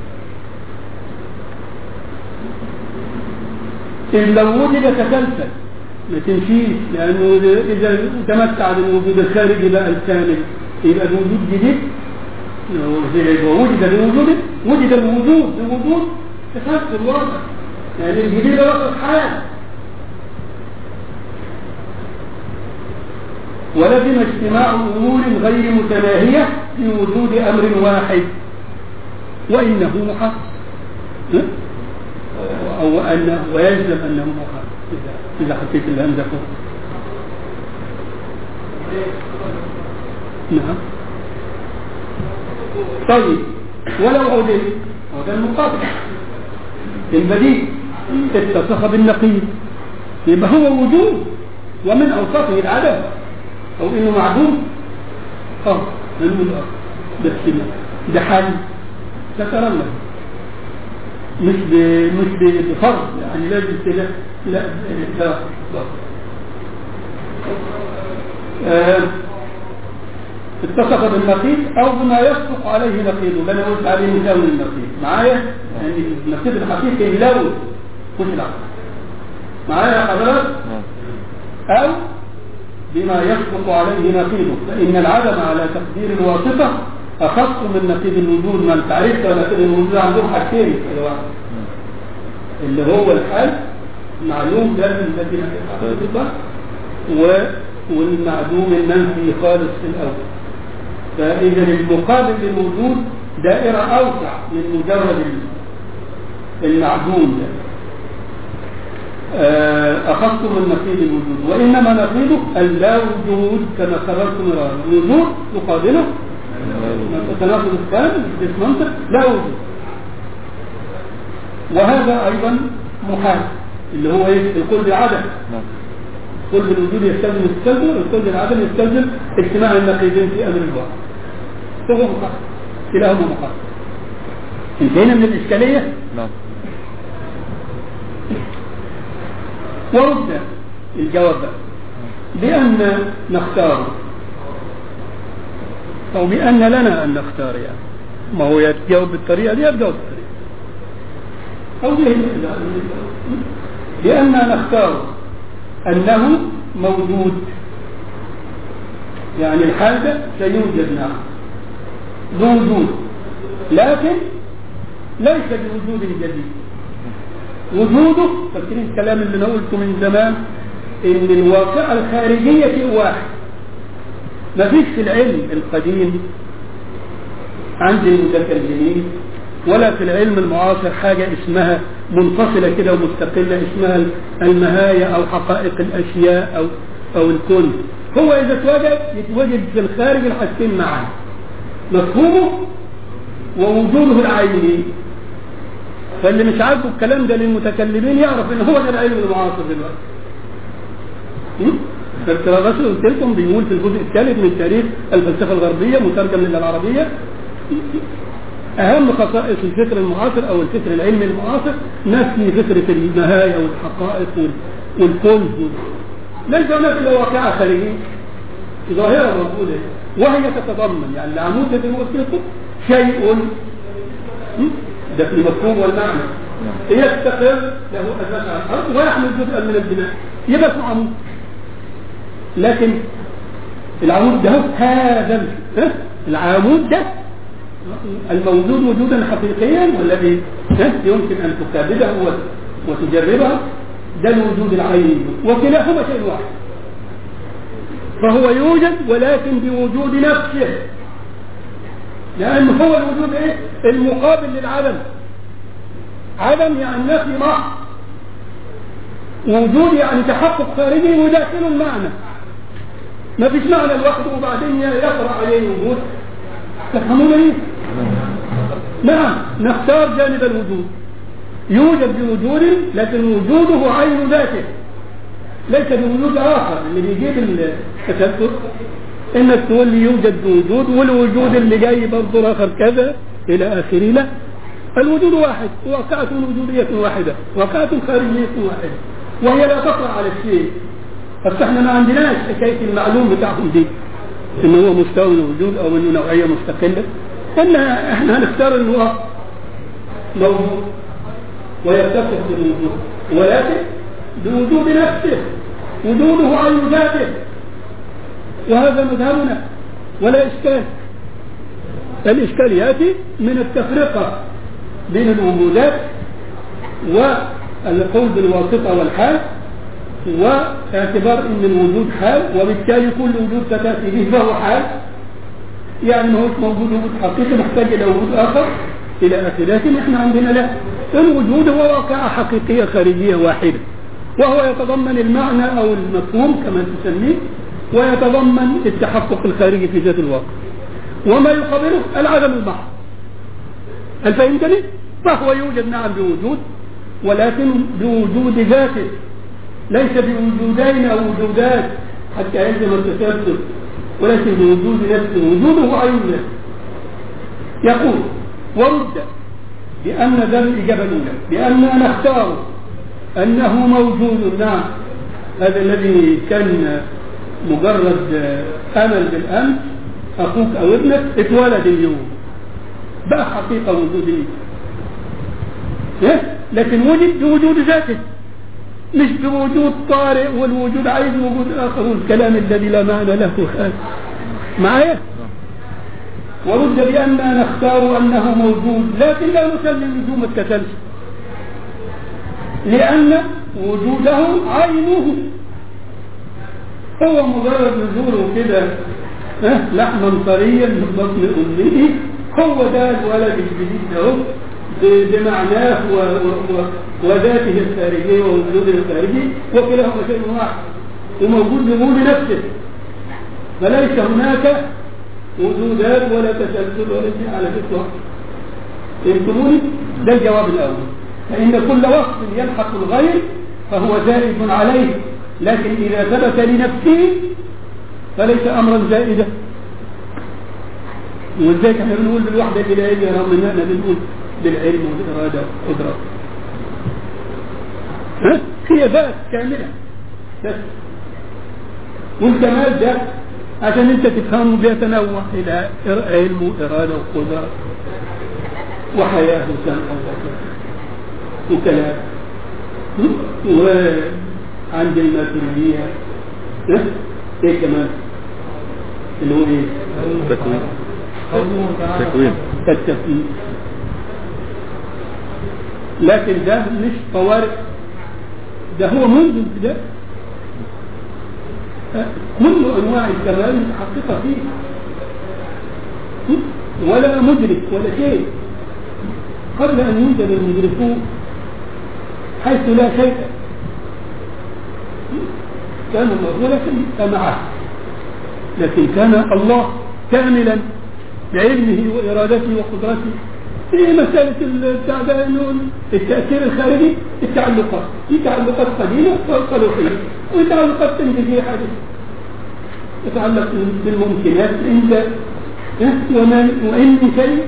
إن لو وجد تسلسل ما تمشيش لأنه إذا تمتع بالوجود الخارجي بقى الكامل يبقى الوجود جديد ووجد بوجود وجد الوجود بوجود تسلسل واضح يعني الجديد وسط حال ولزم اجتماع أمور غير متناهية في وجود أمر واحد وإنه محال أو أنه ويلزم أنه محال إذا حطيت الهمزة فوق نعم طيب ولو عدل هذا المقابل البديل اتصف بالنقيض يبقى هو وجود ومن أوصافه العدم أو إنه معدوم اه نقول اه بس ده حال ذكر الله مش ب... مش بفرض يعني لازم كده لا لا آه اتصف بالنقيض او بما يصدق عليه نقيضه اللي انا قلت عليه مساوي للنقيض معايا يعني النقيض الحقيقي يلون مش العقل معايا يا حضرات او بما يصدق عليه نقيضه فان العدم على تقدير الواسطه اخص من نقيض الوجود ما انت عرفت نقيض الوجود عندهم حاجتين اللي هو الحال معلوم ده الذي الحقيقه و والمعدوم المنفي خالص في الاول فاذا المقابل للوجود دائره اوسع من مجرد المعدوم ده أخذت من نقيض الوجود وإنما نقيضه اللا وجود كما قررت مرارا الوجود يقابله تناقض الثاني منطق لا وجود وهذا أيضا محال اللي هو إيه القول بالعدم القول بالوجود يستلزم التسلسل والقول بالعدم يستلزم اجتماع النقيضين في أمر الواقع فهو محال كلاهما محال انتهينا من الإشكالية نعم ورد الجواب بأن نختار أو بأن لنا أن نختار يعني ما هو يتجاوب بالطريقة دي يتجاوب بالطريقة أو به بأن نختار أنه موجود يعني الحال ده سيوجد نعم ذو وجود لكن ليس بوجود جديد وجوده فاكرين الكلام اللي انا قلته من زمان ان الواقعة الخارجية شيء واحد ما فيش في العلم القديم عند المتكلمين ولا في العلم المعاصر حاجة اسمها منفصلة كده ومستقلة اسمها المهاية أو حقائق الأشياء أو أو الكون هو إذا اتوجد يتوجد في الخارج الحاجتين معا مفهومه ووجوده العيني فاللي مش عاجبه الكلام ده للمتكلمين يعرف ان هو ده العلم المعاصر دلوقتي فالتراغس قلت لكم بيقول في الجزء الثالث من تاريخ الفلسفه الغربيه مترجم للعربيه اهم خصائص الفكر المعاصر او الفكر العلمي المعاصر نفي فكره المهايا والحقائق والكون ليس هناك الا واقعه خارجيه ظاهره موجوده وهي تتضمن يعني العمود الذي هو لكم شيء ده في المفهوم والمعنى يستقر له اساس على الارض ويحمل جزءا من البناء يبقى اسمه عمود لكن العمود ده هذا العمود ده الموجود وجودا حقيقيا والذي يمكن ان تكابده وتجربه ده الوجود العيني وكلاهما شيء واحد فهو يوجد ولكن بوجود نفسه لأن هو الوجود إيه؟ المقابل للعدم عدم يعني نفي محض وجود يعني تحقق خارجي وداخل المعنى ما فيش معنى لوحده وبعدين يطرأ عليه وجود تفهمون ايه؟ نعم نختار جانب الوجود يوجد بوجود لكن وجوده عين ذاته ليس بوجود اخر اللي بيجيب التشتت انك تقول لي يوجد وجود والوجود اللي جاي برضه الاخر كذا الى اخره لا الوجود واحد واقعة وجودية واحدة واقعة خارجية واحدة وهي لا تطلع على الشيء بس احنا ما عندناش حكاية المعلوم بتاعهم دي ان هو مستوى الوجود او انه نوعية مستقلة ان احنا هنختار ان هو موجود ويتصف بالوجود ولكن بوجود نفسه وجوده عين ذاته وهذا مذهبنا ولا إشكال الإشكال يأتي من التفرقة بين الوجودات والقول بالواسطة والحال واعتبار ان الوجود حال وبالتالي كل وجود ستاتي به فهو حال يعني ما هوش موجود وجود حقيقي محتاج الى وجود اخر الى اخره لكن احنا عندنا لا الوجود هو واقعة حقيقية خارجية واحدة وهو يتضمن المعنى او المفهوم كما تسميه ويتضمن التحقق الخارجي في ذات الواقع وما يقابله العدم المحض هل فهمتني؟ فهو يوجد نعم بوجود ولكن بوجود ذاته ليس بوجودين او وجودات حتى يلزم التسلسل ولكن بوجود نفسه وجوده عين نفسه يقول ورد بأن ذا الإجابة الأولى بأننا نختار أنه موجود نعم هذا الذي كان مجرد امل بالامس اخوك او ابنك اتولد اليوم بقى حقيقه وجوديه إيه؟ لكن وجد بوجود ذاته مش بوجود طارئ والوجود عايز وجود اخر والكلام الذي لا معنى له خالص معايا ورد بأننا نختار أنه موجود لكن لا نسلم لزوم التسلسل لأن وجوده عينه هو مجرد نزوله كده لحما طريا من بطن امه هو ده الولد الجديد ده بمعناه و... و... وذاته الخارجيه ووجوده الخارجي وكلاهما شيء واحد وموجود بوجود نفسه فليس هناك وجودات ولا تسلسل ولا شيء على فكره فهمتموني؟ ده الجواب الاول فان كل وصف يلحق الغير فهو زائد عليه لكن إذا ثبت لنفسه فليس أمرا زائدا ولذلك احنا بنقول بالوحدة الإلهية رغم أن احنا بنقول بالعلم والإرادة والقدرة ها؟ هي ذات كاملة بس والكمال ده عشان انت تفهمه بيتنوع الى علم وإرادة وقدرة وحياة وسمع وكلام عند الماتريدية ايه كمان اللي هو ايه تكوين تكوين التكوين لكن ده مش طوارئ ده هو منذ البداية كل انواع الكمال متحققه فيه ولا مدرك ولا شيء قبل ان يوجد المدركون حيث لا شيء كان الله ولكن معه لكن كان الله كاملا بعلمه وارادته وقدرته في مسألة التعبان التأثير الخارجي التعلقات في تعلقات قديمة وخلقية وتعلقات تنجزية حديثة تتعلق بالممكنات عند وما وإن من شيء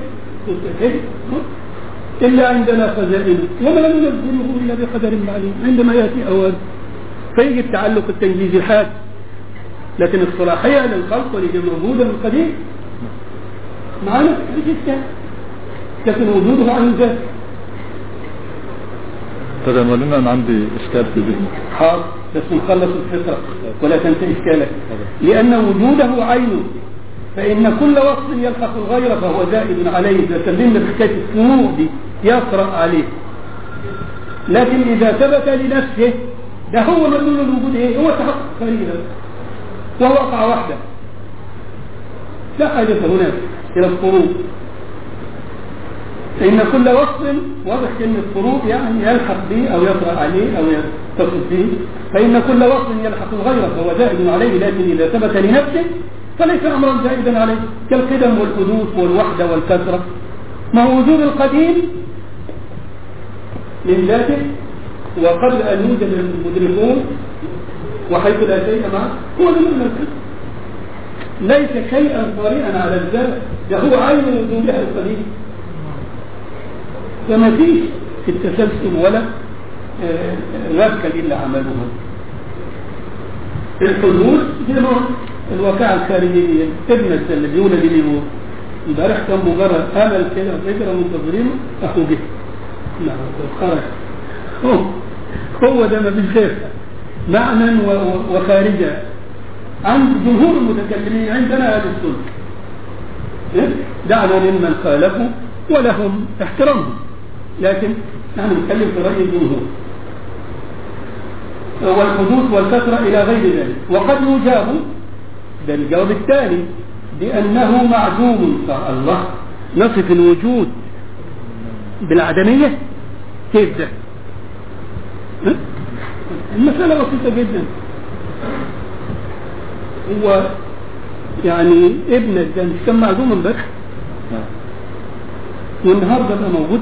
إلا عندنا خزائنه وما ننزله إلا بقدر معلوم عندما يأتي أوان فيجي التعلق التنجيزي الحاد لكن الصلاحية للخلق واللي موجودة من قديم معنا جدا لكن وجوده عن ذاته طيب يا مولانا انا عندي اشكال في ذهني حاضر بس نخلص الفكرة ولا تنسى إشكالك لأن وجوده عينه فإن كل وصف يلحق الغير فهو زائد عليه إذا سلمنا بحكاية الفروع دي يقرأ عليه لكن إذا ثبت لنفسه ده هو مدلول الوجود إيه؟ هو تحقق خارجي وهو وقع وحده لا حاجة هناك إلى الفروع فإن كل وصف واضح كلمة فروق يعني يلحق به أو يطرأ عليه أو يتصف به فإن كل وصف يلحق الغير فهو زائد عليه لكن إذا ثبت لنفسه فليس أمرا زائدا عليه كالقدم والحدوث والوحدة والكثرة ما هو وجود القديم من ذاته وقبل أن يوجد المدركون وحيث لا شيء معه هو من الكثرة ليس شيئا طارئا على الذات ده هو عين وجودها القديم فما فيش في التسلسل ولا ربكة دي اللي عملوها الحدود دي نوع الواقعة الخارجية ابنك اللي بيولد اليوم امبارح كان مجرد امل كده فكره منتظرينه اخو جه نعم خرج هو هو ده ما فيش غير معنى وخارجا عند جمهور المتكلمين عندنا اهل السنه دعنا ممن خالفوا ولهم احترامهم لكن نحن نتكلم في رأي الجمهور والحدوث والكثرة إلى غير ذلك وقد يجاب ده الجواب الثاني بأنه معدوم الله نصف الوجود بالعدمية كيف ده المسألة بسيطة جدا هو يعني ابنك ده مش كان معدوم امبارح والنهارده بقى موجود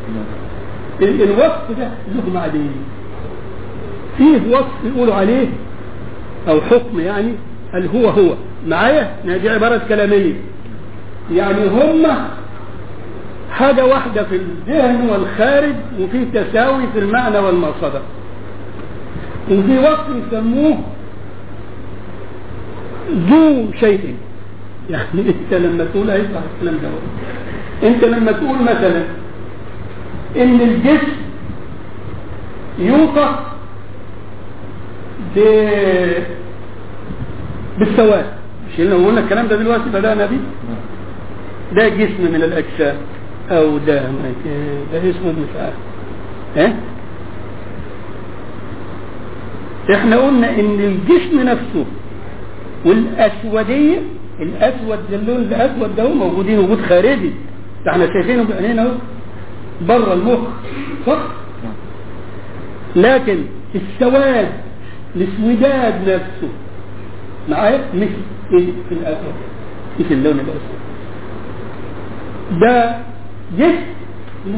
الوصف ده له معدنين فيه وصف يقولوا عليه او حكم يعني هل هو هو معايا دي عبارة كلامية يعني هما حاجة واحدة في الذهن والخارج وفي تساوي في المعنى والمقصدة وفي وصف يسموه ذو شيء يعني انت لما تقول هيطلع الكلام ده انت لما تقول مثلا ان الجسم يوصف ب... بالسواد مش لو قلنا الكلام ده دلوقتي بدأنا بيه ده جسم من الأجسام أو ده ده اسمه مش عارف ها احنا قلنا ان الجسم نفسه والاسوديه الاسود ده اللون الاسود ده موجودين وجود خارجي ده احنا شايفينه بعينينا اهو بره المخ صح لكن السواد الاسوداد نفسه معايا مش في الاسود مش اللون الاسود ده جسم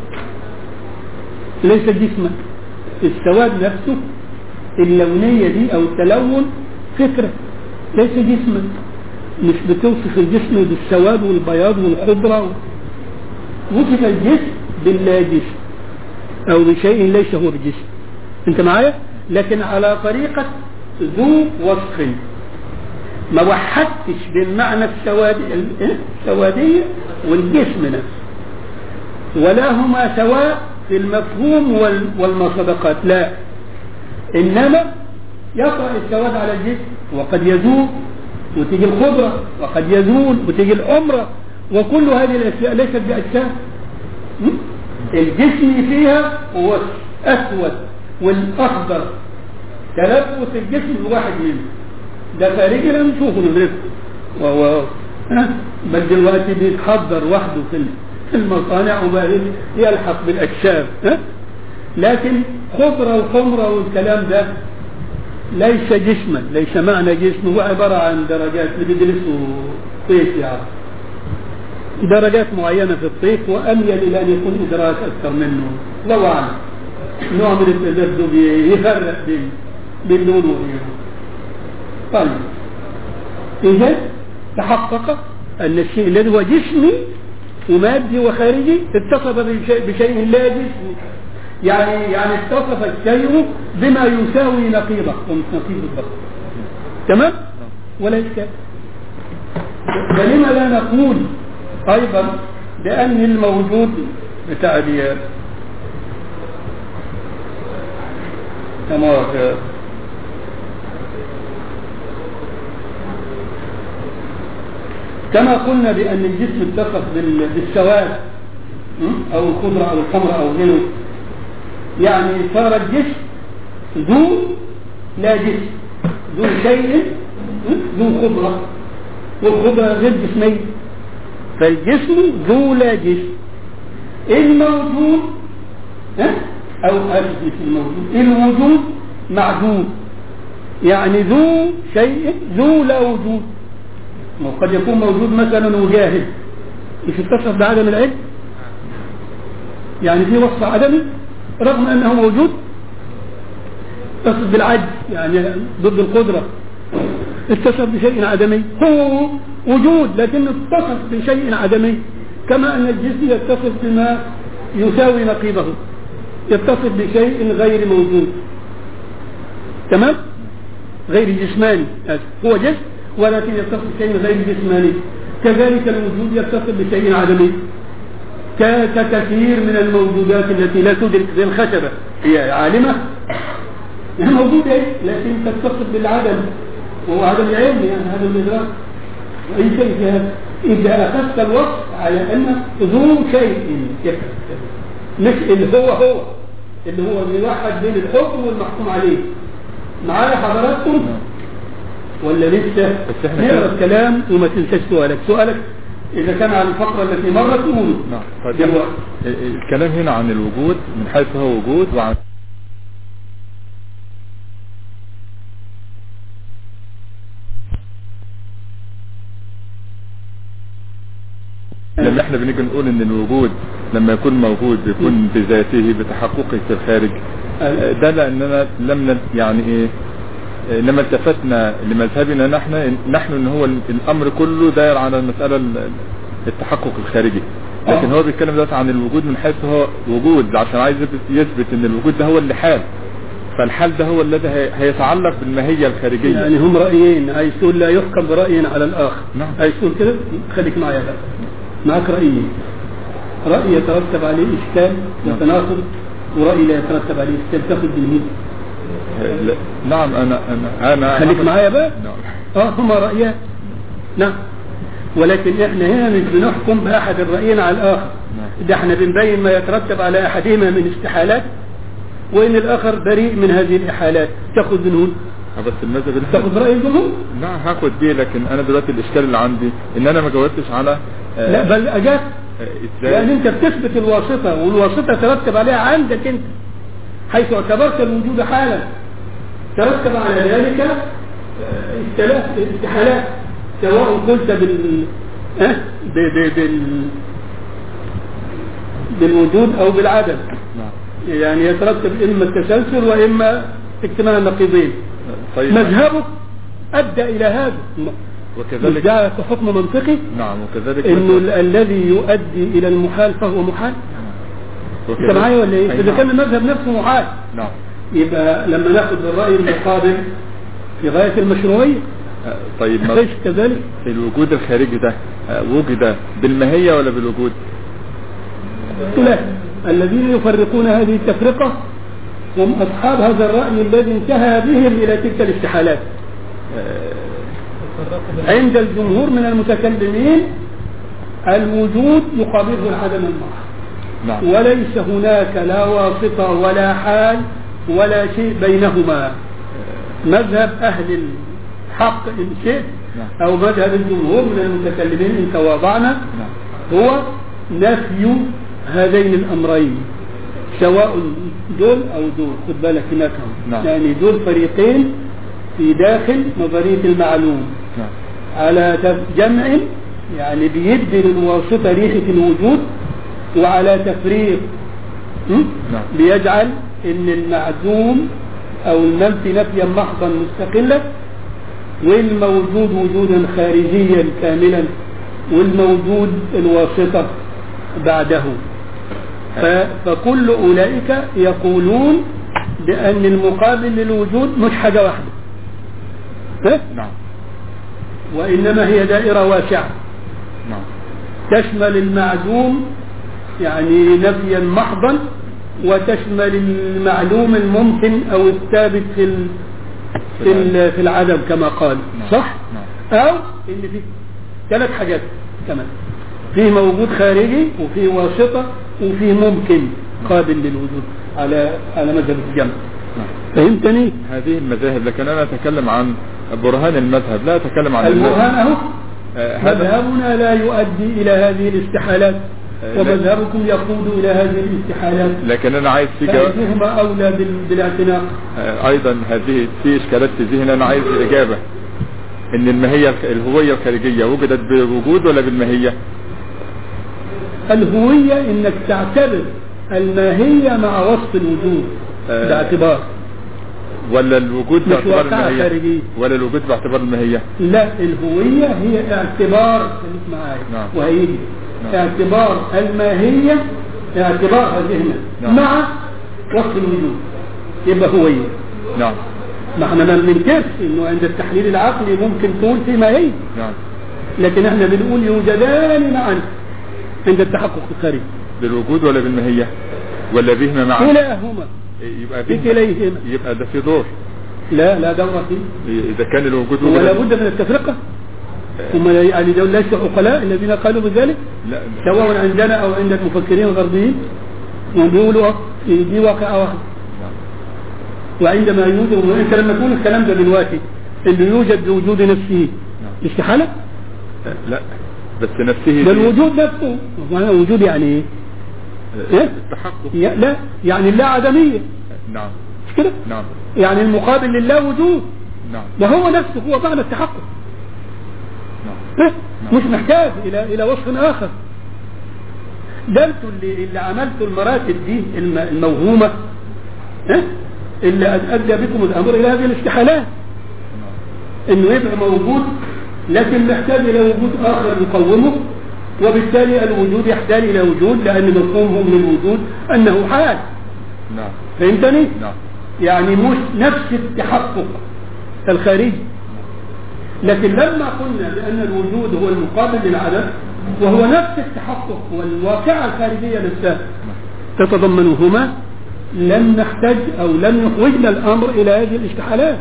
ليس جسما السواد نفسه اللونية دي او التلون فكرة ليس جسما مش بتوصف الجسم بالسواد والبياض والخضرة وصف الجسم باللا جسم او بشيء ليس هو بجسم انت معايا لكن على طريقة ذو وصف ما وحدتش بين معنى السواد السوادية والجسم نفسه ولا هما سواء في المفهوم والمصدقات لا إنما يقع السواد على الجسم وقد يزول وتيجي الخضرة وقد يزول وتيجي العمرة وكل هذه الأشياء ليست بأجسام الجسم فيها هو الأسود والأخضر تلبس الجسم الواحد منه ده خارجي لا نشوفه ندرسه وهو ها بل دلوقتي بيتحضر وحده في في المصانع وبعدين يلحق بالاكشاف ها لكن خضره وخمره والكلام ده ليس جسما ليس معنى جسم هو عباره عن درجات اللي بيدرسوا طيف يعني درجات معينه في الطيف واميل الى ان يكون ادراك اكثر منه لو اعلم نوع من التذبذب يفرق بين بين لون وغيره طيب إذا تحقق أن الشيء الذي هو جسمي ومادي وخارجي اتصف بشيء, بشيء لا جسمي يعني يعني اتصف الشيء بما يساوي نقيضه ومش نقيض بالضبط تمام؟ ولا إشكال فلما لا نقول أيضا بأن الموجود بتاع ديار كما كما قلنا بأن الجسم اتصف بال- بالسواد م? أو الخضرة أو الحمرة أو غيره يعني صار الجسم ذو لا جسم ذو شيء م? ذو خضرة والخضرة غير جسمية فالجسم ذو لا جسم الموجود ها؟ أو أثبت الموجود الوجود معدوم يعني ذو شيء ذو لا وجود ما هو قد يكون موجود مثلا وجاهل مش اتصف بعدم العلم يعني في وصف عدمي رغم انه موجود اتصف بالعجز يعني ضد القدرة اتصف بشيء عدمي هو وجود لكنه اتصف بشيء عدمي كما ان الجسم يتصف بما يساوي نقيضه يتصف بشيء غير موجود تمام غير جسماني آسف. هو جسم ولكن يتصف بشيء غير جسماني كذلك الوجود يتصف بشيء عدمي ك- ككثير من الموجودات التي لا تدرك زي الخشبة هي عالمة هي موجودة لكن تتصف بالعدم وهو عدم العلم يعني هذا الإدراك أي شيء في هذا إذا أخذت الوصف على أنه ذو شيء يكفي مش اللي هو هو اللي هو بيوحد بين الحكم والمحكوم عليه معايا حضراتكم ولا لسه بس إحنا نقرا كده- الكلام وما تنساش سؤالك سؤالك اذا كان عن الفقره التي مرت قول نعم طيب دلوقتي. ال- الكلام هنا عن الوجود من حيث هو وجود وعن لما احنا بنيجي نقول ان الوجود لما يكون موجود بيكون بذاته بتحققه في الخارج ده لاننا لم ن- يعني ايه إيه، لما التفتنا لمذهبنا نحن نحن ان هو ال- الامر كله داير على المساله ال- التحقق الخارجي لكن آه. هو بيتكلم دلوقتي عن الوجود من حيث هو وجود عشان عايز يثبت- يثبت ان الوجود ده هو اللي حال فالحال ده هو الذي هي- هيتعلق بالماهيه الخارجيه يعني هم رايين عايز تقول لا يحكم براي على الاخر نعم. عايز تقول كده خليك معايا بقى معاك رايين راي يترتب عليه اشكال نعم. وتناقض وراي لا يترتب عليه اشكال تاخد بالمين لا- نعم انا انا انا خليك معايا بقى نعم اه هما رأيان نعم ولكن احنا هنا مش بنحكم بأحد الرأيين على الآخر نعم. ده احنا بنبين ما يترتب على أحدهما من استحالات وإن الآخر بريء من هذه الإحالات تاخذ منه آه، بس المذهب اللي تاخذ رأي الجمهور نعم هاخد بيه لكن انا دلوقتي الاشكال اللي عندي ان انا ما جاوبتش على آه، لا بل أجاب آه، لأن ازاي أنت بتثبت الواسطة والواسطة ترتب عليها عندك أنت حيث اعتبرت الوجود حالا ترتب على ذلك آه، استلاف استحالات سواء قلت بال آه، ب- ب- بال بالوجود أو بالعدم نعم يعني يترتب إما التسلسل وإما اجتماع النقيضين طيب مذهبك أدى إلى هذا مش وكذلك ده حكم منطقي نعم وكذلك انه مثل- ال- الذي يؤدي الى المحال فهو محال انت وكذلك- معايا ولا ايه؟ أي اذا نعم. كان المذهب نفسه محال نعم يبقى لما ناخذ الراي المقابل في غايه المشروعيه آه، طيب ما ليس كذلك؟ الوجود الخارجي ده آه، وجد بالماهيه ولا بالوجود؟ لا الذين يفرقون هذه التفرقه هم اصحاب هذا الراي الذي انتهى بهم الى تلك الاستحالات عند الجمهور من المتكلمين الوجود يقابله العدم المحض نعم وليس هناك لا واسطة ولا حال ولا شيء بينهما مذهب أهل حق إن شئت نعم. أو مذهب الجمهور من المتكلمين إن تواضعنا نعم هو نفي هذين الأمرين سواء دول أو دول خد بالك هناك هم. نعم. يعني دول فريقين في داخل نظرية المعلوم نعم على تف- جمع يعني بيدي للواسطة ريحة الوجود وعلى تفريق م? نعم. بيجعل ان المعدوم او المنفي نفيا محضا مستقلا والموجود وجودا خارجيا كاملا والموجود الواسطة بعده ف- فكل أولئك يقولون بأن المقابل للوجود مش حاجة واحدة ها؟ نعم وإنما هي دائرة واسعة نعم تشمل المعدوم يعني نفيا محضا وتشمل المعلوم الممكن أو الثابت في ال- في ال- في العدم كما قال نعم. صح؟ نعم. أو إن في ثلاث حاجات كمان في موجود خارجي وفي واسطة وفي ممكن قابل للوجود على على مذهب الجمع نعم فهمتني؟ هذه المذاهب لكن أنا أتكلم عن برهان المذهب لا أتكلم عن البرهان أهو آه، هذا مذهبنا لا يؤدي إلى هذه الاستحالات آه، ومذهبكم يقود إلى هذه الاستحالات لكن أنا عايز في جواب فأيهما أولى بال- بالاعتناق آه، أيضا هذه في إشكالات في ذهني أنا عايز إجابة إن الماهية الهوية الخارجية وجدت بوجود ولا بالماهية؟ الهوية إنك تعتبر الماهية مع وصف الوجود آه. باعتبار ولا الوجود مش باعتبار واقعة الماهية؟ خارجية. ولا الوجود باعتبار الماهية؟ لا الهوية هي اعتبار خليك معايا نعم. وهيجي نعم. اعتبار الماهية اعتبارها ذهنا نعم. مع وصف الوجود يبقى هوية نعم ما احنا ما بننكرش انه عند التحليل العقلي ممكن تقول في ماهية نعم لكن احنا بنقول يوجدان معا عند التحقق الخارجي بالوجود ولا بالماهية؟ ولا بهما معا؟ كلاهما يبقى في بهما كليهما يبقى ده في دور لا لا دور فيه إذا كان الوجود ولا وجد- بد من التفرقة هم يعني دول ليسوا عقلاء الذين قالوا بذلك لا سواء عندنا او عند المفكرين الغربيين وبيقولوا دي واقعة واحدة نعم. وعندما يوجد وانت لما تقول الكلام ده دلوقتي انه يوجد بوجود نفسه نعم. استحالة لا بس نفسه ده الوجود نفسه معنى وجود يعني ايه؟ إيه؟ التحقق يا- لا يعني اللا عدمية نعم مش كده؟ نعم يعني المقابل لله وجود نعم ده هو نفسه هو معنى التحقق نعم إيه؟ مش محتاج الى الى وصف اخر ده انتوا اللي اللي عملتوا المراتب دي الم- الموهومه ها اللي أد- ادى بكم الامر الى هذه الاستحالات انه يبقى موجود لكن محتاج الى وجود اخر يقومه وبالتالي الوجود يحتاج الى وجود لان مفهومهم للوجود انه حال نعم فهمتني؟ نعم يعني مش نفس التحقق الخارجي لكن لما قلنا بأن الوجود هو المقابل للعدم وهو نفس التحقق والواقعة الخارجية نفسها تتضمنهما لم نحتاج أو لم يحوجنا الأمر إلى هذه الاستحالات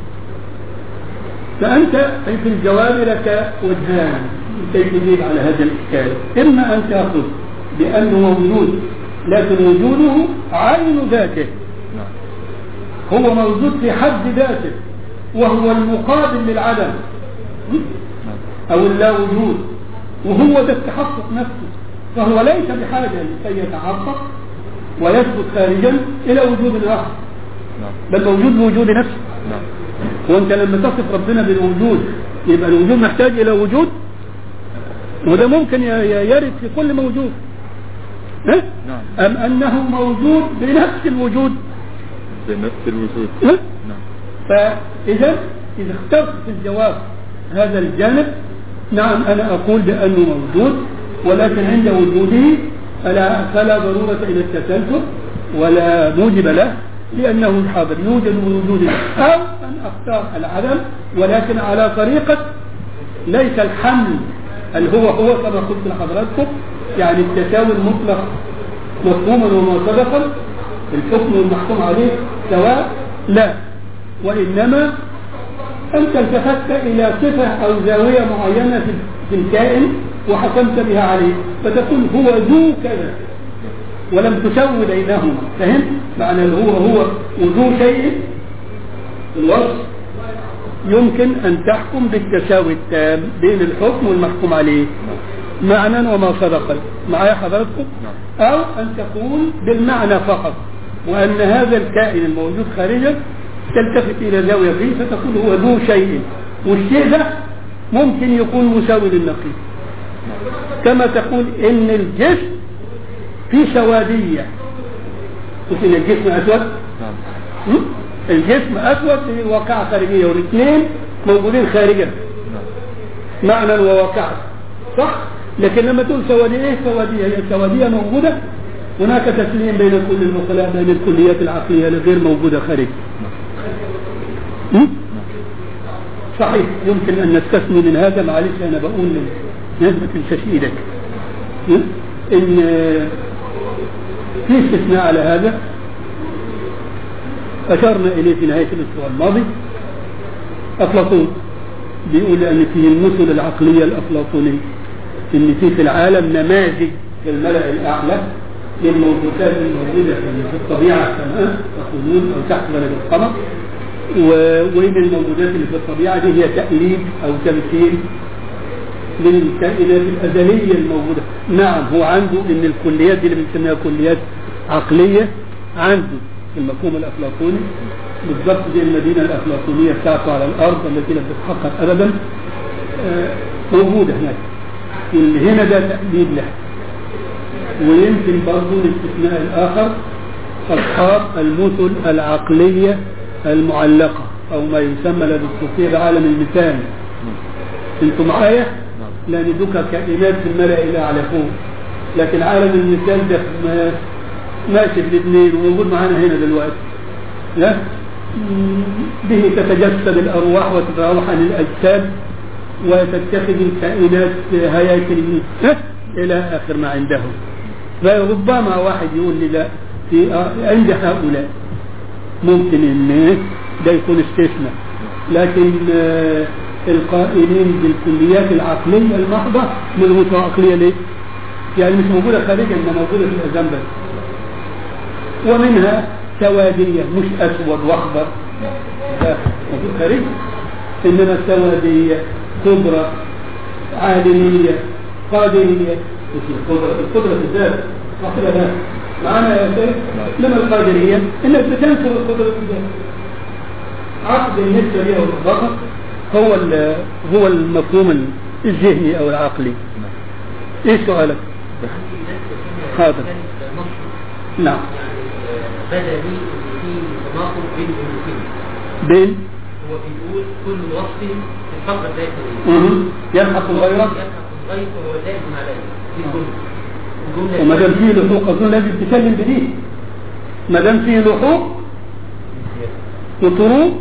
فأنت في الجواب لك وجهان كي تجيب على هذا الإشكال إما أن تأخذ بأنه موجود لكن وجوده عين ذاته نعم هو موجود في حد ذاته وهو المقابل للعدم نعم أو اللا وجود وهو ده التحقق نفسه فهو ليس بحاجة لكي يتحقق ويثبت خارجا إلى وجود آخر نعم بل موجود بوجود نفسه نعم وانت لما تصف ربنا بالوجود يبقى الوجود محتاج الى وجود وده ممكن ي- ي- يرد في كل موجود ها؟ نعم. ام انه موجود بنفس الوجود بنفس الوجود ها؟ نعم فاذا اذا اخترت في الجواب هذا الجانب نعم انا اقول بانه موجود ولكن عند وجوده فلا فلا ضروره الى التسلسل ولا موجب له لانه حاضر يوجد وجود او ان اختار العدم ولكن على طريقه ليس الحمل اللي هو هو كما قلت لحضراتكم يعني التساوي المطلق مفهوما ومعتبقا الحكم المحكوم عليه سواء لا وإنما أنت التفت إلى صفة أو زاوية معينة في- في الكائن وحكمت بها عليه فتقول هو ذو كذا ولم تسوي بينهما فهمت؟ معنى اللي هو هو وذو شيء في الوصف يمكن أن تحكم بالتساوي التام بين الحكم والمحكوم عليه معنى وما سبق معايا حضراتكم أو أن تقول بالمعنى فقط وأن هذا الكائن الموجود خارجا تلتفت إلى زاوية فيه فتقول هو ذو شيء والشيء ده ممكن يكون مساوي للنقيض كما تقول إن الجسم في سوادية مش إن الجسم أسود نعم م? الجسم أسود في واقعة خارجية والاثنين موجودين خارجا معنى وواقعة صح؟ لكن لما تقول سوادية ايه سوادية؟ هي السوادية موجودة هناك تسليم بين كل النقلاء بين الكليات العقلية الغير موجودة خارج م? صحيح يمكن أن نستثني من هذا معلش أنا بقول للناس ما تنساش إيدك م? إن في استثناء على هذا أشرنا إليه في نهاية الأسبوع الماضي أفلاطون بيقول أن فيه المثل العقلية الأفلاطونية إن في في العالم نماذج في الملأ الأعلى للموجودات الموجودة في الطبيعة كما يقولون أو تحت بلد القمر و- وإن الموجودات اللي في الطبيعة دي هي تأليف أو تمثيل للكائنات الأزلية الموجودة نعم هو عنده إن الكليات دي اللي بنسميها كليات عقلية عنده في المفهوم الأفلاطوني بالضبط زي المدينة الأفلاطونية بتاعته على الأرض التي لا تتحقق أبدا آه، موجودة هناك اللي هنا ده تقليد له ويمكن برضه الاستثناء الآخر أصحاب المثل العقلية المعلقة أو ما يسمى لدى الصوفية بعالم المثال انتوا معايا؟ لأن دوكا كائنات في الملأ الأعلى فوق لكن عالم المثال ده ما- ماشي الاثنين وموجود معانا هنا دلوقتي لا مم، به تتجسد الأرواح وتتراوح عن الأجساد وتتخذ الكائنات هياكل ها؟ إلى آخر ما عندهم فربما واحد يقول لي لا في عند هؤلاء ممكن ان ده يكون استثناء لكن آه، القائلين بالكليات العقلية المحضة ملغوطة عقلية ليه؟ يعني مش موجودة خارجا انما موجودة في الأذان بس ومنها سوادية مش أسود وأخضر لا موجود خارجي إنما سوادية كبرى عالمية قادرية مش القدرة القدرة في الذات صح ولا لا؟ معانا يا شيخ لما القادرية إنك بتنكر القدرة في الذات عقد بالنسبة لي والإضافة هو ال- هو المفهوم الذهني أو العقلي إيش سؤالك؟ حاضر نعم بدا لي ان في تناقض بين الجملتين بين هو بيقول كل وصف في الفقره الذاتيه مهم. يلحق غيره يلحق الغير وهو لازم عليه دي الجمله الجمله وما دام فيه لحوق اظن لازم تسلم بدي ما دام فيه لحوق وطروق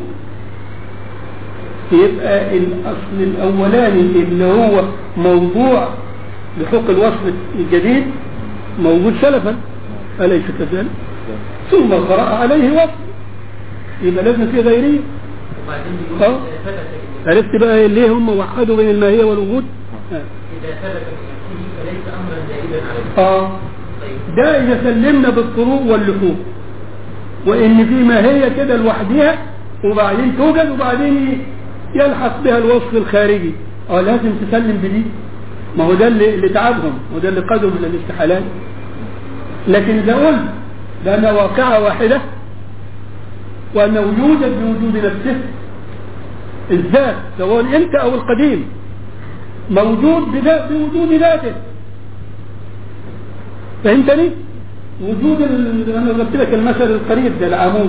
يبقى الاصل الاولاني اللي هو موضوع لحوق الوصف الجديد موجود سلفا اليس كذلك؟ ثم قرأ عليه وصف يبقى لازم فيه غيريه وبعدين آه. بيقول اذا ثبت بنفسه عرفت بقى ليه هم وحدوا بين الماهيه والوجود؟ آه. اذا ثبت بنفسه فليس امرا زائدا عليه آه. طيب ده إذا سلمنا بالطروق واللحوق وإن في ماهية كده لوحدها وبعدين توجد وبعدين يلحق بها الوصف الخارجي اه لازم تسلم بدي ما هو ده اللي, اللي تعبهم وده اللي قادهم إلى الاستحالات لكن إذا قلت بأن واقعة واحدة وأنه يوجد بوجود نفسه الذات سواء أنت أو القديم موجود بذات بوجود ذاته فهمتني؟ وجود ال... انا ضربت لك المثل القريب ده العمود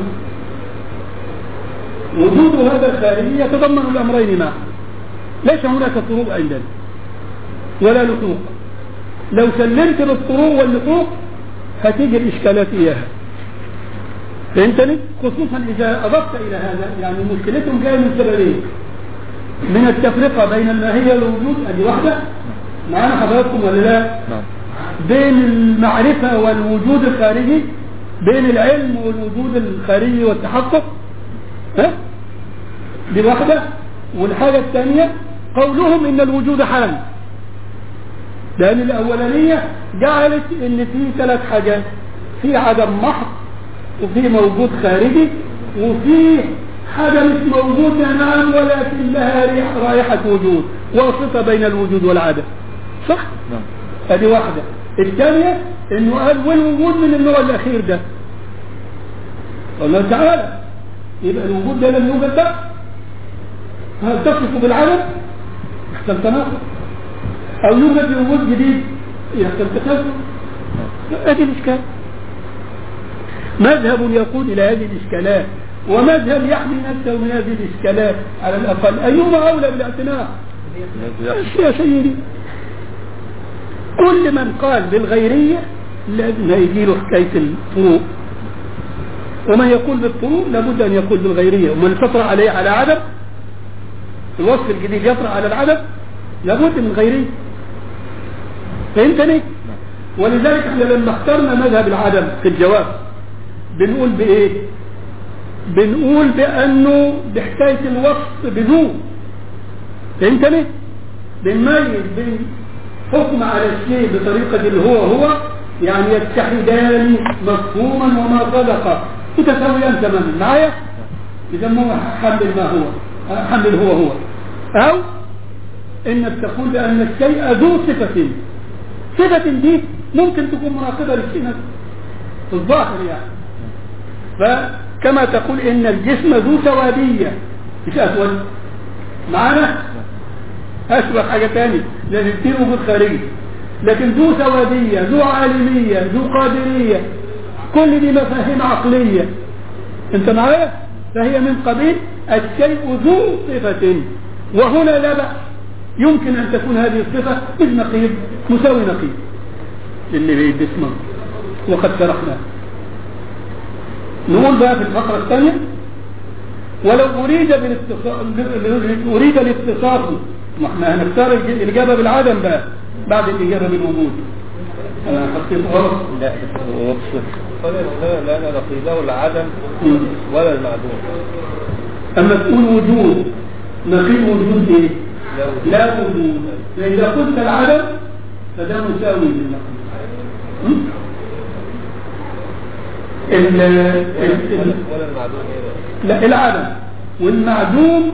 وجود هذا الخارجي يتضمن الامرين معا ليس هناك طروق عندنا ولا لحوق لو سلمت بالطروق واللحوق هتيجي الاشكالات اياها فهمتني؟ خصوصا اذا اضفت الى هذا يعني مشكلتهم جايه من سببين من التفرقه بين الماهيه والوجود ادي واحده معانا حضراتكم ولا لا؟ نعم بين المعرفة والوجود الخارجي بين العلم والوجود الخارجي والتحقق ها دي واحدة والحاجة الثانية قولهم إن الوجود حال لأن الأولانية جعلت إن في ثلاث حاجات في عدم محض وفي موجود خارجي وفي حاجة مش موجودة نعم ولكن لها ريح رائحة وجود واسطة بين الوجود والعدم صح؟ نعم ادي واحدة الثانية انه قال والوجود من النوع الاخير ده قال تعالى يبقى الوجود ده لم يوجد بقى هل تصف بالعدم يحصل تناقض او يوجد وجود جديد يحصل تكاثر ادي الاشكال مذهب يقود الى هذه الاشكالات ومذهب يحمي نفسه من هذه الاشكالات على الاقل ايهما اولى بالاعتناق يا سيدي كل من قال بالغيرية لازم هيجي له حكاية الطروق ومن يقول بالطروق لابد أن يقول بالغيرية ومن تطرأ عليه على عدم الوصف الجديد يطرأ على العدم لابد من غيرية فهمتني؟ ولذلك احنا لما اخترنا مذهب العدم في الجواب بنقول بإيه؟ بنقول بأنه بحكاية الوصف بدون فهمتني؟ بنميز بين حكم على الشيء بطريقة اللي هو هو يعني يتحدان مفهوما وما صدق متساويان تماما معايا يسموه حمل ما هو حمل هو هو أو إنك تقول بأن الشيء ذو صفة صفة دي ممكن تكون مناقضة للشيء نفسه في الظاهر يعني فكما تقول إن الجسم ذو سوادية مش أسود معانا أشبه حاجة تاني لأن الدين وجود خارجي لكن ذو سوادية ذو عالمية ذو قادرية كل دي مفاهيم عقلية انت معايا فهي من قبيل الشيء ذو صفة وهنا لا بأس يمكن أن تكون هذه الصفة إذ نقيض مساوي نقيض اللي بيد اسمه وقد شرحناه نقول بقى في الفقرة الثانية ولو أريد بالاتصال أريد الاتصال ما احنا هنختار الإجابة بالعدم بقى بعد الإجابة بالوجود أنا حطيت غلط لا هو وصف قال لا لا لا نقيضه العدم ولا المعدوم أما تقول وجود نقيض وجود إيه؟ لا وجود. لا وجود فإذا قلت العدم فده مساوي للنقيض م? ال- ال- ال- ولا المعدوم ايه لا العدم والمعدوم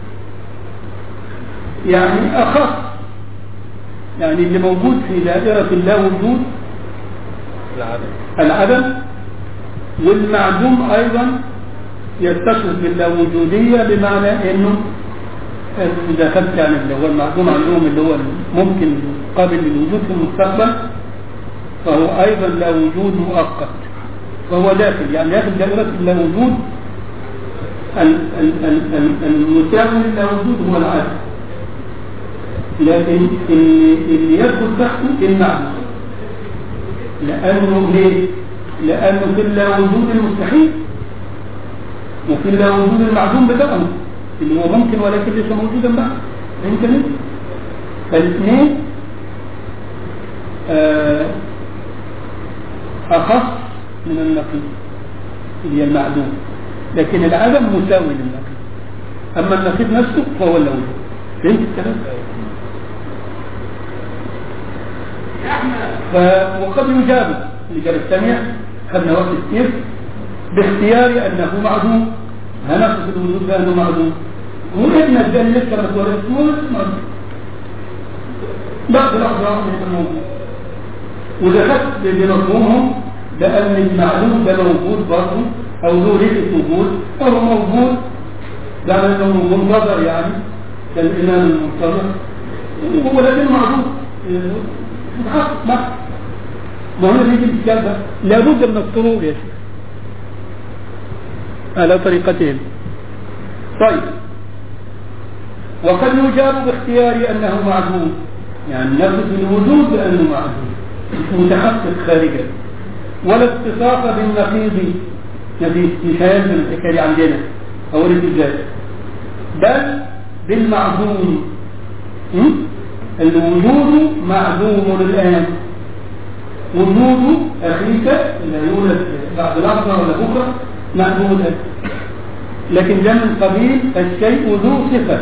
يعني أخف يعني اللي موجود في دائرة اللا وجود العدم العدم والمعدوم أيضا يتصف باللاوجودية بمعنى أنه إذا أخذت يعني اللي هو المعدوم عندهم اللي هو ممكن قابل للوجود في المستقبل فهو أيضا لا وجود مؤقت فهو داخل يعني داخل دائرة اللاوجود ال- ال- ال- ال- المساوي للاوجود هو العدم لكن اللي, اللي يدخل تحته المعنى لأنه ليه؟ لأنه في اللاوجود المستحيل وفي اللاوجود المعدوم بتاعه اللي هو ممكن ولكن ليس موجودا بعد يمكن إيه؟ فالاثنين آه، أخص من النقيض اللي هي المعدوم لكن العدم مساوي للنقيض أما النقيض نفسه فهو اللاوجود فهمت الكلام؟ ف... وقد يجاب الإجابة الثانية خدنا وقت كثير باختيار أنه معدوم هنقصد الوجود بأنه معدوم وإحنا الدليل لسه ما تورثوش معدوم بعد لحظة من الموجود ودخلت بمفهومهم بأن المعلوم ده موجود برضه أو له ريحة وجود أو موجود ده أنه منتظر يعني كالإمام المنتظر هو لكن معدوم محقق ما ما هو بيجي الكتاب ده لابد من الطرق يا شيخ على طريقتين طيب وقد يجاب باختيار انه معدوم يعني نفس الوجود بانه معدوم متحقق خارجا ولا اتصاف بالنقيض نفي استشهاد من الحكايه عندنا او الاتجاه بل بالمعدوم م? الوجود معدوم الآن وجود أخيك اللي يولد بعد لحظة ولا بكرة معدوم الآن لكن ده من قبيل الشيء ذو صفة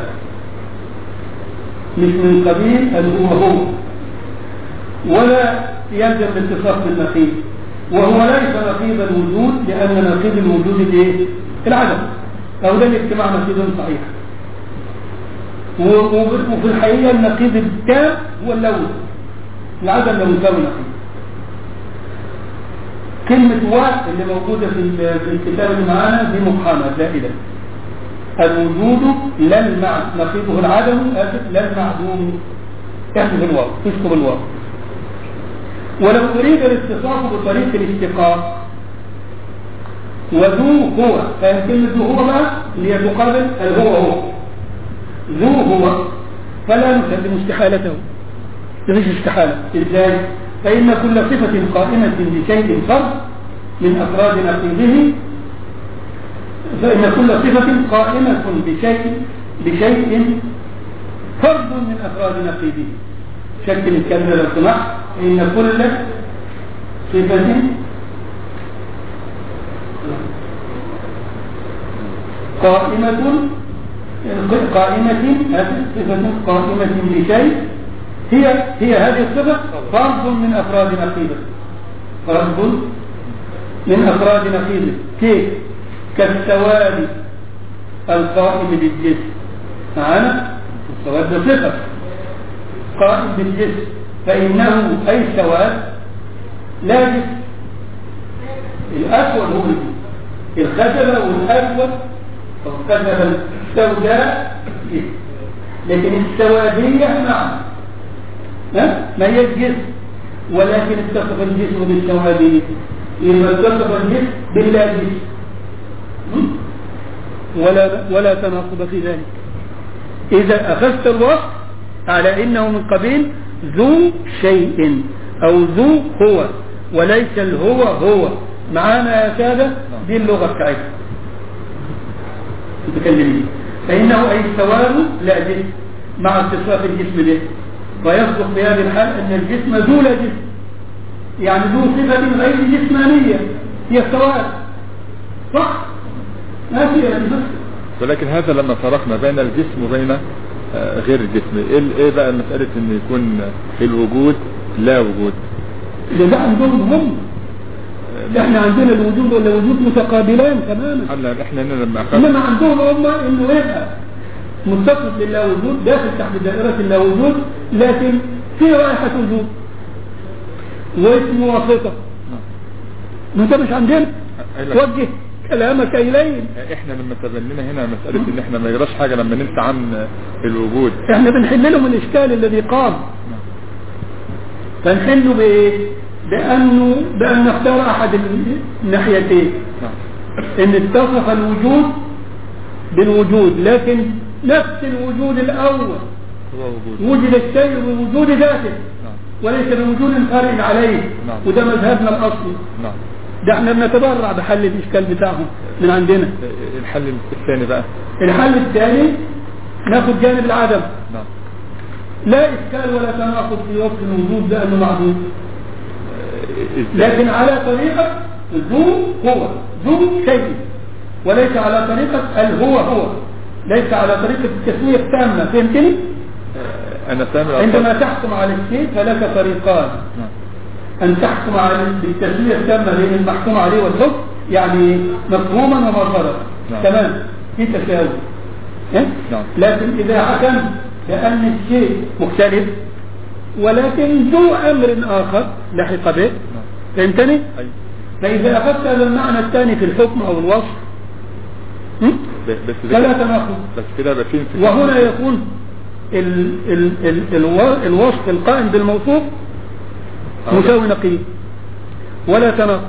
مش من قبيل اللي هو هو ولا يلزم الاتصاف بالنقيض وهو ليس نقيض الوجود لأن نقيض الوجود الايه؟ العدم أو ده الاجتماع نقيض صحيح و- و- وفي الحقيقة النقيض التام هو اللون العدم لو يساوي نقيض كلمة واء اللي موجودة في ال- في الكتاب اللي معانا دي مبحمة زائدة الوجود لا المع نقيضه العدم آسف لا المعدوم تحذف الواو تسكب الواو ولو أريد الاتصاف بطريق الاشتقاق وذو هو فاهم كلمة ذو هو بقى اللي هي تقابل الهو هو ذو هو فلا نسلم استحالته مفيش استحالة ازاي؟ فإن كل صفة قائمة بشيء فرد من أفراد نقيضه فإن كل صفة قائمة بشيء بشيء فرد من أفراد نقيضه شكل الكلمة لو سمحت إن كل صفة قائمة قائمة هذه صفة قائمة بشيء هي هي هذه الصفة فرد من أفراد نقيضه فرد من أفراد نقيضه كيف؟ كالسواد القائم بالجسم معنا السواد ده صفة قائم بالجسم فإنه أي سواد لا جسم الأسود هو الجسم الخشبة والأسود أو الخشبة السوداء جسم لكن السوادية نعم ها؟ ما هي الجسم ولكن اتصف الجسم بالسوادية يبقى اتصف الجسم باللا جسم ولا ولا تناقض في ذلك إذا أخذت الوصف على إنه من قبيل ذو شيء أو ذو هو وليس الهو هو معانا يا سادة دي اللغة بتاعتنا متكلمين فإنه أي السواد لا جسم مع اتصاف الجسم به ويصدق في هذه الحال أن الجسم ذو لا جسم يعني ذو صفة غير جسمانية هي السواد صح؟ ما في يعني بس ولكن هذا لما فرقنا بين الجسم وبين آه، غير الجسم ايه ايه بقى مسألة ان يكون الوجود لا وجود ده ده عندهم هم احنا عندنا الوجود والوجود متقابلان تماما هلا احنا هنا لما اخذنا انما عندهم هم انه يبقى متصف لله وجود داخل تحت دائرة الله وجود لكن في رائحة وجود واسم واسطة ما انت مش عندنا قال لك وجه كلامك اليه احنا لما تبنينا هنا مسألة ان احنا ما يجراش حاجة لما ننسى عن الوجود احنا بنحل لهم الاشكال الذي قام فنحله بايه بانه بان نختار احد الناحيتين نعم. ان اتصف الوجود بالوجود لكن نفس الوجود الاول هو وجود وجد الشيء بوجود ذاته نعم وليس بوجود خارج عليه نعم. وده مذهبنا الاصلي نعم ده احنا بنتبرع بحل الاشكال بتاعهم من عندنا الحل الثاني بقى الحل الثاني ناخد جانب العدم نعم لا اشكال ولا تناقض في وصف الوجود لانه معدوم ازاي لكن على طريقة ذو هو ذو شيء وليس على طريقة الهو هو ليس على طريقة التسوية التامة فهمتني؟ آه، انا سامع عندما تحكم على الشيء فلك طريقان نعم أن تحكم على بالتسوية التامة بين المحكوم عليه والحكم يعني مفهوما ومظهرا نعم. تمام في تساوي إيه؟ نعم. لكن إذا حكم بأن الشيء مختلف ولكن ذو أمر آخر لحق به نعم فهمتني؟ أي فإذا أخذت هذا المعنى الثاني في الحكم أو الوصف هم؟ ب- بس فلا ده تناقض بس كده يبقى في انفصال. وهنا يكون ال ال ال الو- الوصف القائم بالموصوف آه. مساوي نقيض ولا تناقض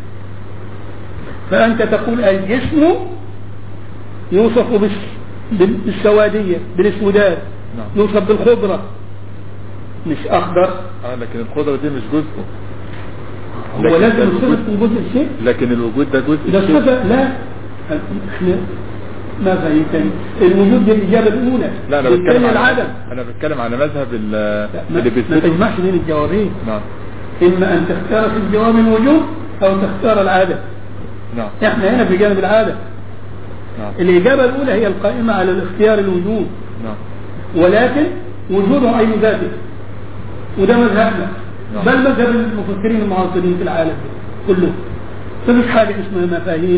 فأنت تقول الجسم يوصف بالس- بال- بالسوادية بالاسوداد نعم. يوصف بالخضرة مش أخضر اه لكن القدرة دي مش جزءه هو لكن لازم الوجود- الصفة تكون جزء الشيء لكن الوجود ده جزء ده الشيء. الصفة لا احنا ما فهمتني الوجود دي الإجابة الأولى لا انا والثانية بتكلم عن العدم انا بتكلم عن مذهب ال- لا، ما, اللي ما بيثبته تجمعش بين الجوابين نعم إما أن تختار في الجواب الوجود أو تختار العادة نعم احنا هنا في جانب العادة نعم الإجابة الأولى هي القائمة على الاختيار الوجود نعم ولكن وجوده عين ذاته وده مذهبنا نعم. بل مذهب المفكرين المعاصرين في العالم كله فمش حاجة اسمها مفاهيم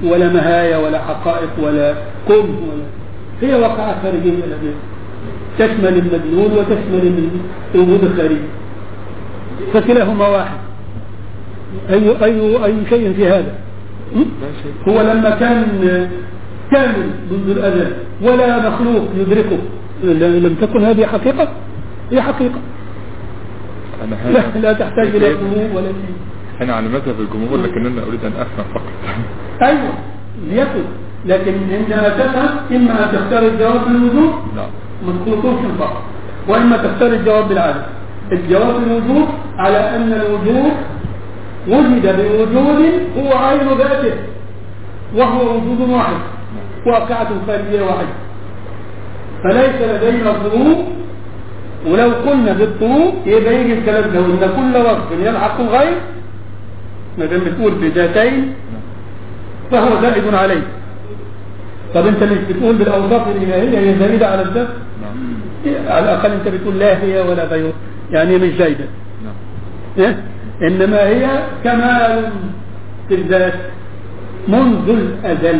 ولا مهايا ولا حقائق ولا كون ولا هي واقعة خارجية الأبيات تشمل المدلول وتشمل الوجود الخارجي فكلاهما واحد أي أي أي شيء في هذا هو لما كان كامل منذ الأزل ولا مخلوق يدركه لم تكن هذه حقيقة هي حقيقة أنا لا, هذا لا تحتاج إلى غموض ولا شيء أنا على مذهب الجمهور لكننا أريد أن أفهم فقط أيوه ليكن لكن عندما تفهم إما أن تختار الجواب بالوجود نعم مذكورتون في الفقر وإما تختار الجواب بالعدم الجواب بالوجود على أن الوجود وجد بوجود هو عين ذاته وهو وجود واحد واقعة خارجية واحدة فليس لدينا ظروف ولو قلنا بالطروق يبقى يجي الكلام ده ان كل وصف يلحق الغير ما دام بتقول بذاتين فهو زائد عليه طب انت مش بتقول بالاوصاف الالهيه هي زائده على الذات نعم على الاقل انت بتقول لا هي ولا غيره يعني مش زايده نعم إيه؟ انما هي كمال في الذات منذ الازل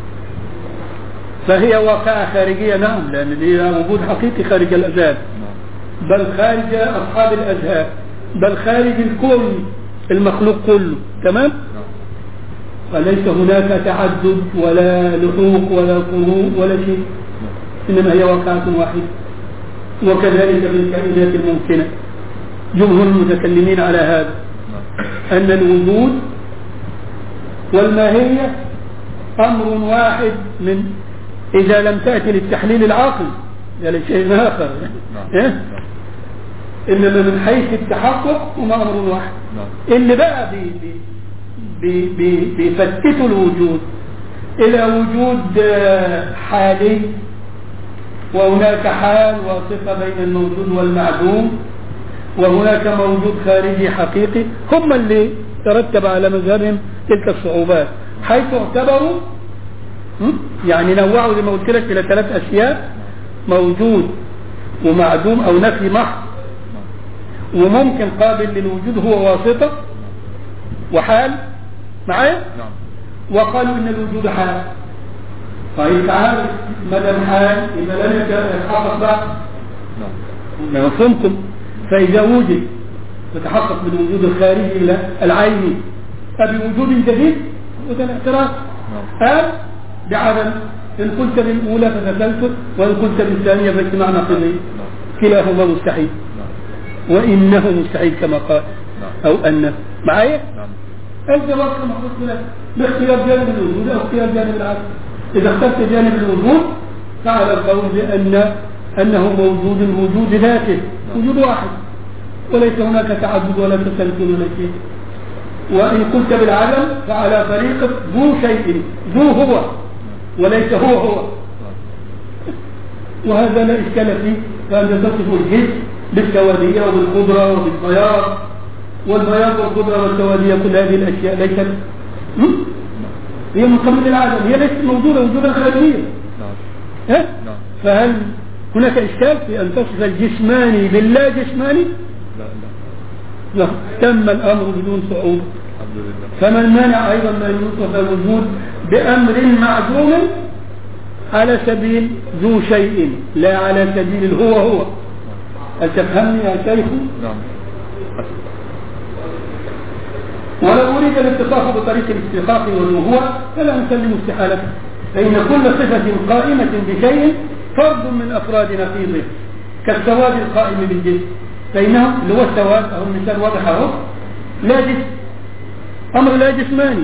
فهي واقعة خارجية نعم لأن دي وجود حقيقي خارج الأذهان نعم بل خارج أصحاب الأذهان بل خارج الكون المخلوق كله تمام نعم فليس هناك تعدد ولا لحوق ولا فروق ولا شيء إنما هي واقعة واحدة وكذلك في الكائنات الممكنة جمهور المتكلمين على هذا نعم أن الوجود والماهية أمر واحد من إذا لم تأتي للتحليل العقلي ده لشيء آخر نعم إيه؟ نعم إنما من حيث التحقق هما أمر واحد نعم اللي بقى بي بي بي بي بيفتتوا الوجود إلى وجود آه، حالي وهناك حال وصفة بين الموجود والمعدوم وهناك موجود خارجي حقيقي هم اللي ترتب على مذهبهم تلك الصعوبات حيث اعتبروا م? يعني نوعوا زي ما قلت لك إلى ثلاث أشياء موجود ومعدوم أو نفي محض وممكن قابل للوجود هو واسطة وحال معايا نعم وقالوا ان الوجود حال طيب تعالوا ما دام حال يبقى لم يتحقق بعد نعم ما مفهومكم فاذا وجد تتحقق بالوجود الخارجي الى العيني فبوجود جديد وده الاعتراف نعم قال بعدم ان قلت بالاولى فتسلسل وان قلت بالثانيه فاجتماع نقيضي نعم كلاهما مستحيل نعم وانه مستحيل كما قال نعم او انه معايا نعم الجواب كما قلت لك باختيار جانب الوجود او اختيار جانب العدم اذا اخترت جانب الوجود فعلى القول بان انه موجود الوجود ذاته وجود واحد وليس هناك تعدد ولا تسلسل ولا شيء وان قلت بالعدم فعلى طريقه ذو شيء ذو هو وليس هو هو وهذا لا اشكال فيه فانت تصف الجسم بالسواديه وبالقدره وبالبياض والبياض والقدره والسواديه كل هذه الاشياء ليست م? هي من قبل العدم هي ليست موجوده وجودا خارجيا نعم ها؟ نعم فهل هناك اشكال في ان تصف الجسماني باللا جسماني؟ لا لا لا تم الامر بدون صعوبه الحمد لله فما المانع ايضا من ان يوصف الوجود بامر معدوم على سبيل ذو شيء لا على سبيل الهو هو هل تفهمني يا شيخ نعم ولو اريد الاتصاف بطريق الاستحقاق والوهو فلا نسلم استحالته فان كل صفه قائمه بشيء فرد من افراد نقيضه كالسواد القائم بالجسم فانه اللي هو السواد او المثال واضح اهو لا جسم امر لا جسماني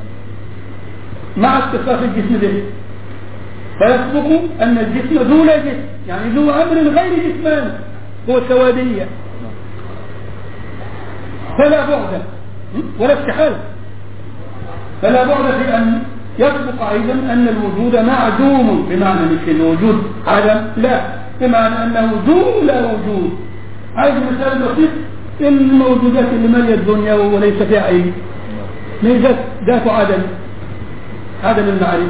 مع اتصاف الجسم به فيسبق ان الجسم ذو لا جسم يعني ذو امر غير جسماني هو السواديه فلا بعد ولا استحالة فلا بعد في أن يسبق أيضا أن الوجود معدوم بمعنى مش الوجود عدم لا بمعنى أنه ذو لا وجود عايز مثال بسيط الموجودات اللي مالية الدنيا وليس فيها عين من ذات ذات عدم عدم المعرفة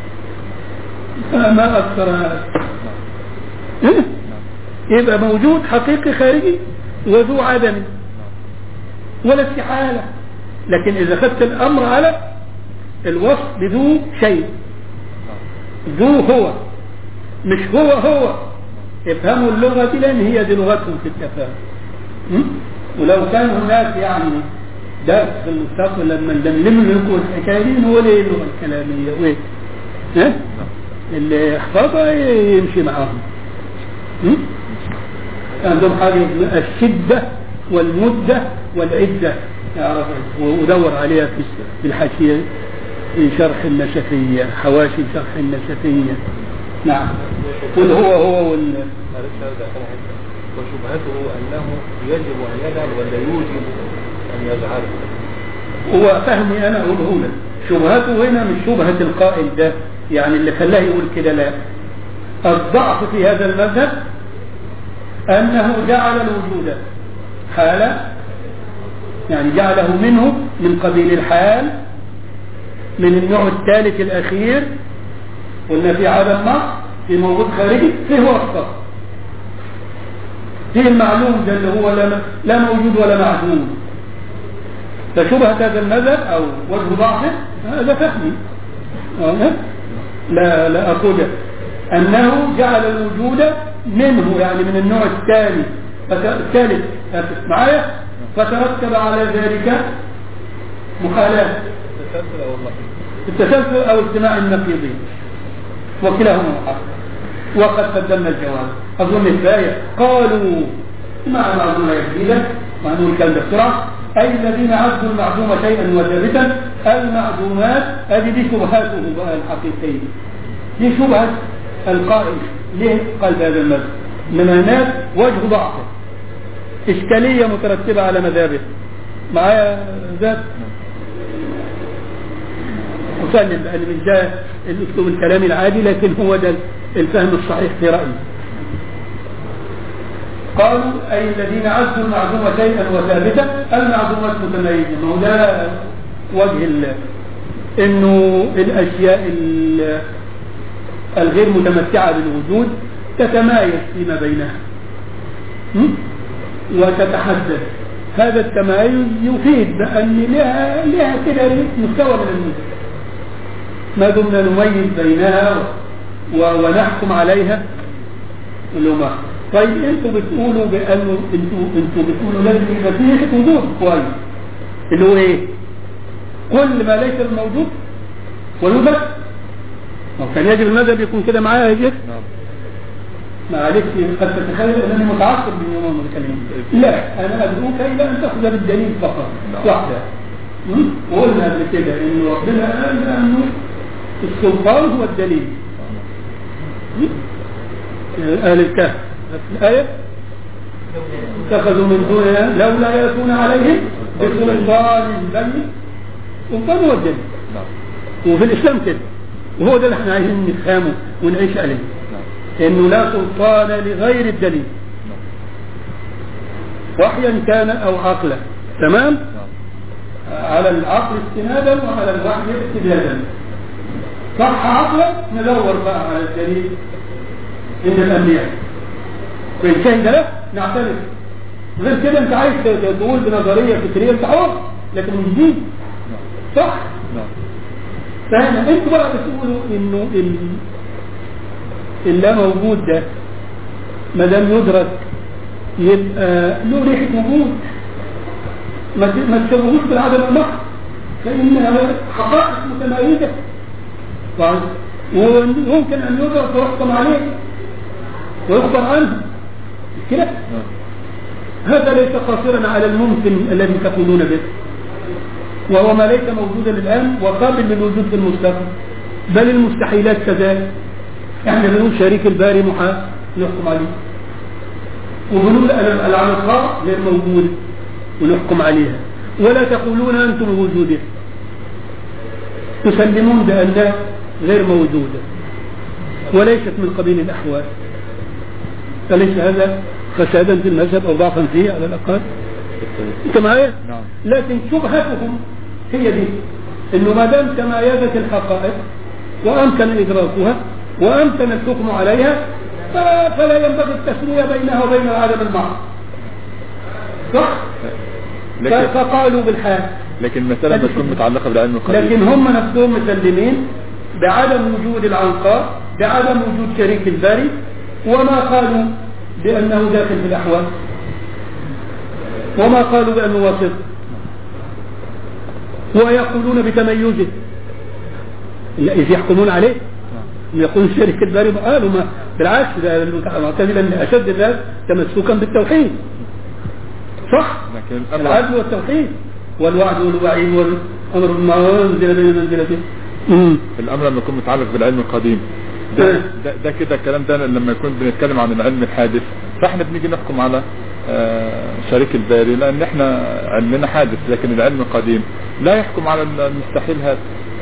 ما أكثر هذا إيه؟ يبقى موجود حقيقي خارجي وذو عدم ولا استحالة لكن إذا أخذت الأمر على الوصف بذو شيء ذو هو مش هو هو افهموا اللغة دي لأن هي دي لغتهم في التفاهم م? ولو كان هناك يعني درس في المستقبل لما نلم لكم الحكاية دي هو ليه اللغة الكلامية وإيه؟ ها؟ اللي يحفظها يمشي معاهم م? عندهم حاجة اسمها الشدة والمدة والعدة يعرف ودور عليها في في الحاشية في شرح النسفية حواشي شرح النسفية نعم قل هو هو وال معلش ارجع تاني حته وشبهته انه يجب ان يجعل ولا يوجب ان يجعل هو فهمي انا اقوله لك شبهته هنا مش شبهة القائل ده يعني اللي خلاه يقول كده لا الضعف في هذا المذهب انه جعل الوجود حالة يعني جعله منه من قبيل الحال من النوع الثالث الاخير قلنا في عدم نقص في موجود خارجي فيه وصف فيه المعلوم ده اللي هو لا, لا موجود ولا معدوم فشبهة هذا المذهب أو وجه ضعفه هذا فهمي واضح؟ لا لا أقول أنه جعل الوجود منه يعني من النوع الثاني فت- الثالث معايا فترتب على ذلك مخالفة التسلسل او النقيض التسلسل أو اجتماع النقيضين وكلاهما حق وقد قدمنا الجواب أظن الآية قالوا ما معلومة جديدة وهنقول الكلام ده بسرعة أي الذين عدوا المعدوم شيئا وثابتا المعدومات هذه دي شبهاته بقى الحقيقية دي شبهة القائل ليه قال بهذا المذهب إنما هناك وجه ضعفه إشكالية مترتبة على مذهبه معايا ذات مسلم لأن مش ده الأسلوب الكلامي العادي لكن هو ده الفهم الصحيح في رأيي قالوا أي الذين عزوا المعدوم شيئا وثابتا المعدومات متميزة ما هو ده وجه ال... انه الاشياء ال- الغير متمتعة بالوجود تتمايز فيما بينها م? وتتحدث هذا التمايز يفيد بأن لها, لها كده مستوى من المستوى ما دمنا نميز بينها و- ونحكم عليها اللي طيب انتوا بتقولوا بانه انتوا انتوا بتقولوا لازم يبقى فيه وجود كويس اللي هو ايه؟ كل ما ليس الموجود ويوجد ما كان يجب المذهب يكون كده معايا يا شيخ نعم معلش قد تتخيل انني متعصب بالامام الكلام لا انا ادعوك الى ان تاخذ بالدليل فقط نعم. واحده م? وقلنا قبل كده ان ربنا قال انه السلطان هو الدليل م? اهل الكهف في الايه اتخذوا من دونها لولا ياتون عليهم بسلطان بين سلطان هو الدليل نعم وفي الاسلام كده وهو ده اللي احنا عايزين نفهمه ونعيش عليه نعم انه لا سلطان لغير الدليل وحيا كان او عقلا تمام نعم على العقل استنادا وعلى الوحي استدلالا صح عقلا ندور بقى على الدليل عند الانبياء فان شهد له نعترف غير كده انت عايز تقول بنظريه فكريه انت حر لكن مش دي صح نعم فهنا انتوا بقى بتقولوا انه ال- اللا موجود ده ما دام يدرك يبقى له ريحه وجود ما ت- ما تشبهوش بالعدم المحض فانها حقائق متميزه طيب وممكن ان يدرك ويحكم عليه ويخبر عنه مش كده نعم هذا ليس قاصرا على الممكن الذي تقولون به وهو ما ليس موجودا الآن وقابل للوجود في المستقبل بل المستحيلات كذلك احنا بنقول شريك الباري محال نحكم عليه وبنقول ال- العلاقات غير موجودة ونحكم عليها ولا تقولون أنتم وجوده تسلمون بأنها غير موجودة وليست من قبيل الأحوال أليس هذا فسادا في المذهب أو ضعفا فيه على الأقل أنت معايا؟ نعم لكن شبهتهم هي دي انه ما دام تمايزت الحقائق وامكن ادراكها وامكن الحكم عليها ف- فلا ينبغي التسويه بينها وبين العدم المحض صح؟ لكن فقالوا بالحال لكن المسألة ما تكون متعلقة بالعلم القديم لكن هم نفسهم مسلمين بعدم وجود العنقاء بعدم وجود شريك الباري وما قالوا بأنه داخل في الأحوال وما قالوا بأنه واسط ويقولون بتميزه لا، إذ يحكمون عليه يقول شريك الباري قالوا ما بالعكس ده المعتزلة من أشد الناس تمسكا بالتوحيد صح لكن الأمر العدل والتوحيد والوعد والوعيد والأمر بالمعروف منزلة بين منزلتين الأمر لما يكون متعلق بالعلم القديم ده, ده, ده كده الكلام ده لما يكون بنتكلم عن العلم الحادث فاحنا بنيجي نحكم على آه، شريك الباري لأن احنا علمنا حادث لكن العلم القديم لا يحكم على المستحيل هذا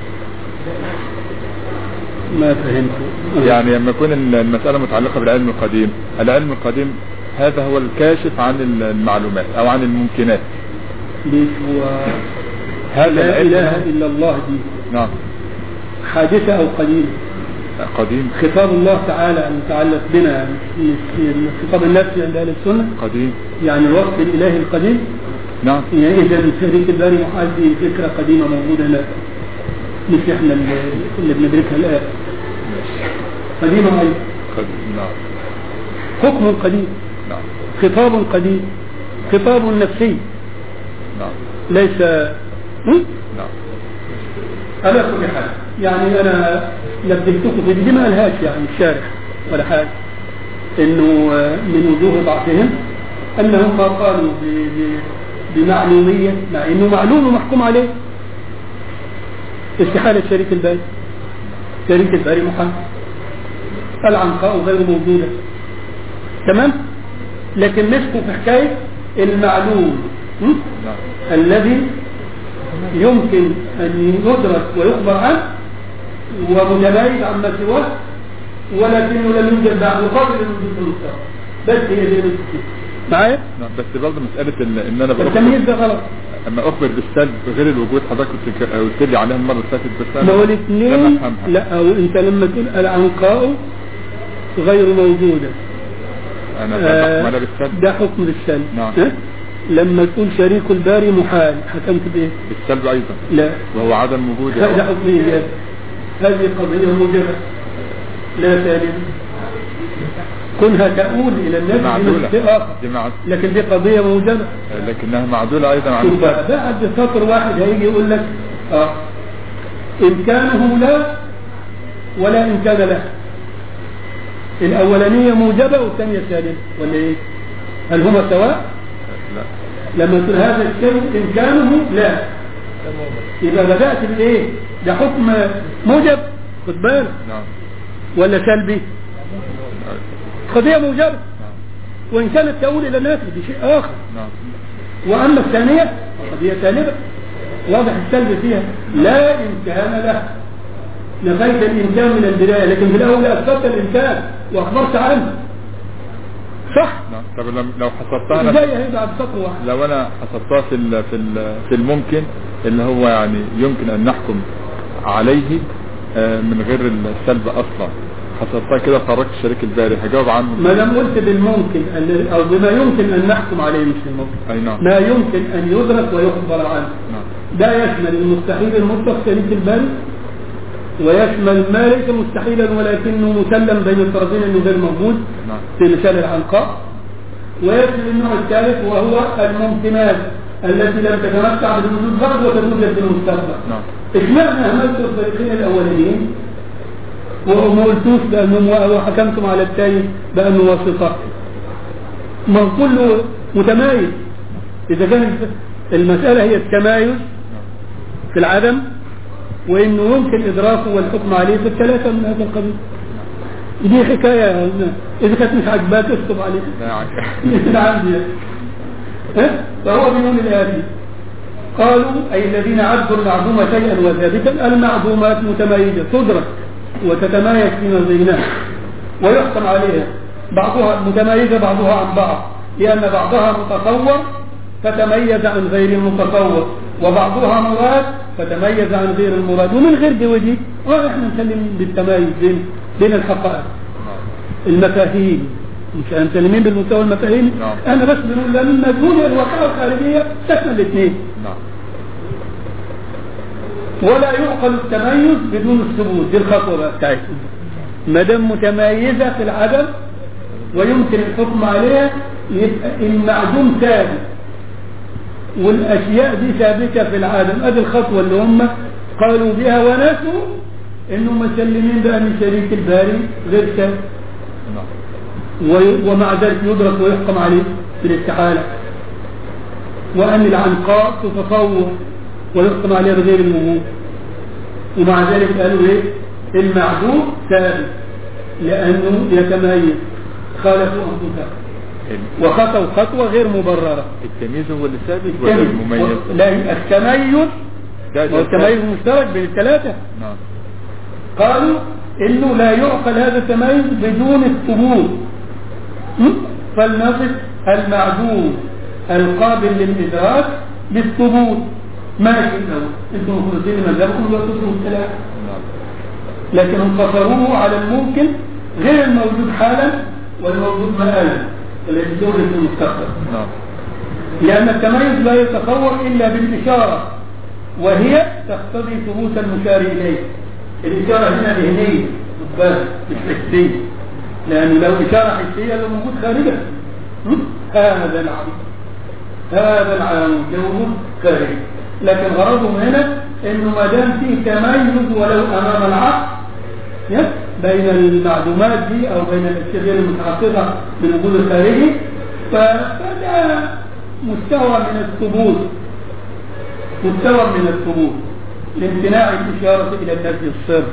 ما فهمت يعني لما يكون المسألة متعلقة بالعلم القديم العلم القديم هذا هو الكاشف عن المعلومات أو عن الممكنات ليش هو هذا لا العلم إله إلا الله دي نعم حادثة أو قديمة قديم خطاب الله تعالى المتعلق بنا مش مش الخطاب النفسي عند أهل السنة قديم يعني الوصف الإلهي القديم نعم يعني إذا شريك الباري محال دي فكرة قديمة موجودة هناك مش إحنا اللي, اللي بندركها الآن قديمة أيضا قديم نعم حكم قديم نعم خطاب قديم خطاب نفسي نعم ليس هم؟ نعم على كل حال يعني انا نبهتكم في دي ما قالهاش يعني الشارح ولا حاجه انه آه، من وجوه ضعفهم انهم ما قالوا ب- ب- بمعلوميه مع انه معلوم ومحكوم عليه استحاله شريك الباري شريك الباري محال العنقاء غير موجوده تمام لكن مسكوا في حكايه المعلوم م? نعم الذي يمكن أن يدرك ويخبر عنه ومتميز عما سواه ولكنه لم يوجد بعد قابل للوجود في المستقبل بس هي دي المشكلة معايا؟ نعم بس برضه مسألة ال- ان انا التمييز بأخبر ده غلط اما اخبر بالسلب غير الوجود حضرتك كنت ك- قلت لي عليها المرة اللي فاتت بس انا ما هو لم الاثنين افهمها لا أو أنت لما تقول العنقاء غير موجودة انا آه، بحكم على بالسلب ده حكم بالسلب نعم. ها؟ لما تقول شريك الباري محال حكمت بإيه؟ بالسلب ايضا لا وهو عدم وجود هذا حكم إيجاب هذه قضية موجبة لا ثالث كونها تؤول إلى الناس دي معدولة شيء آخر دي مع... لكن دي قضية موجبة لكنها معدولة ايضا عن شوف السلب بقى بعد سطر واحد هيجي يقول لك اه إمكانه لا ولا إمكان له الأولانية موجبة والثانية سالمة ولا إيه؟ هل هما سواء؟ لا لما تقول هذا الشيء إمكانه لا يبقى بدأت بإيه؟ ده حكم موجب خد بالك نعم ولا سلبي؟ قضية موجبة وإن كانت تؤول إلى الناس دي شيء آخر نعم وأما الثانية قضية سالبة واضح السلب فيها لا إمكان له نفيت الإمكان من البداية لكن في الأول أثبت الإمكان وأخبرت عنه صح؟ نعم طب لم- لو حسبتها أنا البداية هي بعد سطر واحد لو انا حسبتها في ال في ال في الممكن اللي هو يعني يمكن ان نحكم عليه آه، من غير السلب اصلا حسبتها كده خرجت الشريك الباري هجاوب عنه ما دام قلت بالممكن ال- او بما يمكن ان نحكم عليه مش الممكن اي نعم ما يمكن ان يدرك ويخبر عنه نعم ده يشمل المستحيل المطلق شريك الباري ويشمل ما ليس مستحيلا ولكنه مسلم بين الطرفين انه غير موجود نعم في مثال العنقاء ويشمل النوع الثالث وهو الممكنات التي لم تتمتع بالوجود بعد وتوجد في المستقبل نعم اشمعنى هملت الفريقين الاولانيين وما قلتوش بانهم وحكمتم على الثاني بانه واسطه ما هو كله متمايز اذا كانت المساله هي التمايز في العدم وانه يمكن ادراكه والحكم عليه في الثلاثه من هذا القبيل دي حكايه اذا كانت مش عاجباك اكتب عليها لا يعني مثل عندي ها؟ فهو بيقول الآتي قالوا أي الذين عدوا المعدوم شيئا وثابتا المعدومات متميزة تدرك وتتمايز فيما بينها ويحكم عليها بعضها متميزة بعضها عن بعض لأن بعضها متصور فتميز عن غير المتصور وبعضها مراد فتميز عن غير المراد ومن غير دي ودي اه احنا نسلم بالتمايز بين بين الحقائق المفاهيم مش مسلمين بالمستوى المفاهيمي نعم. انا بس بنقول لان مجهول الواقع الخارجيه تشمل الاثنين نعم ولا يعقل التميز بدون الثبوت دي الخطوه بقى بتاعتنا ما دام متميزه في العدم ويمكن الحكم عليها يبقى المعدوم ثابت والاشياء دي ثابته في العالم ادي الخطوه اللي هم قالوا بها ونسوا انهم مسلمين بان شريك الباري غير ثابت نعم وي- ومع ذلك يدرك ويحكم عليه بالاستحالة وأن العنقاء تتصور ويحكم عليه بغير الوجود ومع ذلك قالوا إيه المعدوم ثابت لأنه يتميز خالفوا أنفسهم ال- وخطوا خطوة غير مبررة التمييز هو اللي ثابت ولا المميز؟ لا التميز ده- ده والتميز مشترك بين الثلاثة نعم قالوا انه لا يعقل هذا التميز بدون الثبوت م? فلنصف المعدوم القابل للادراك بالثبوت ماشي لو انتم مخلصين مذهبكم لا تدركوا الكلام نعم لكن انتصروه على الممكن غير الموجود حالا والموجود مآلا الذي يوجد في المستقبل نعم لأن التميز لا يتصور إلا بالإشارة وهي تقتضي ثبوت المشار إليه الإشارة هنا ذهنية خد بالك، مش حسية لأنه لو إشارة حسية لو موجود خارجا م? هذا العمود هذا العمود لو موجود خارجي لكن غرضهم هنا انه ما دام فيه تميز ولو امام العقل يس؟ بين المعلومات دي او بين الاشياء غير المتحققه بالوجود الخارجي ف- فده مستوى من الثبوت مستوى من الثبوت لامتناع الاشاره الى النفي الصرف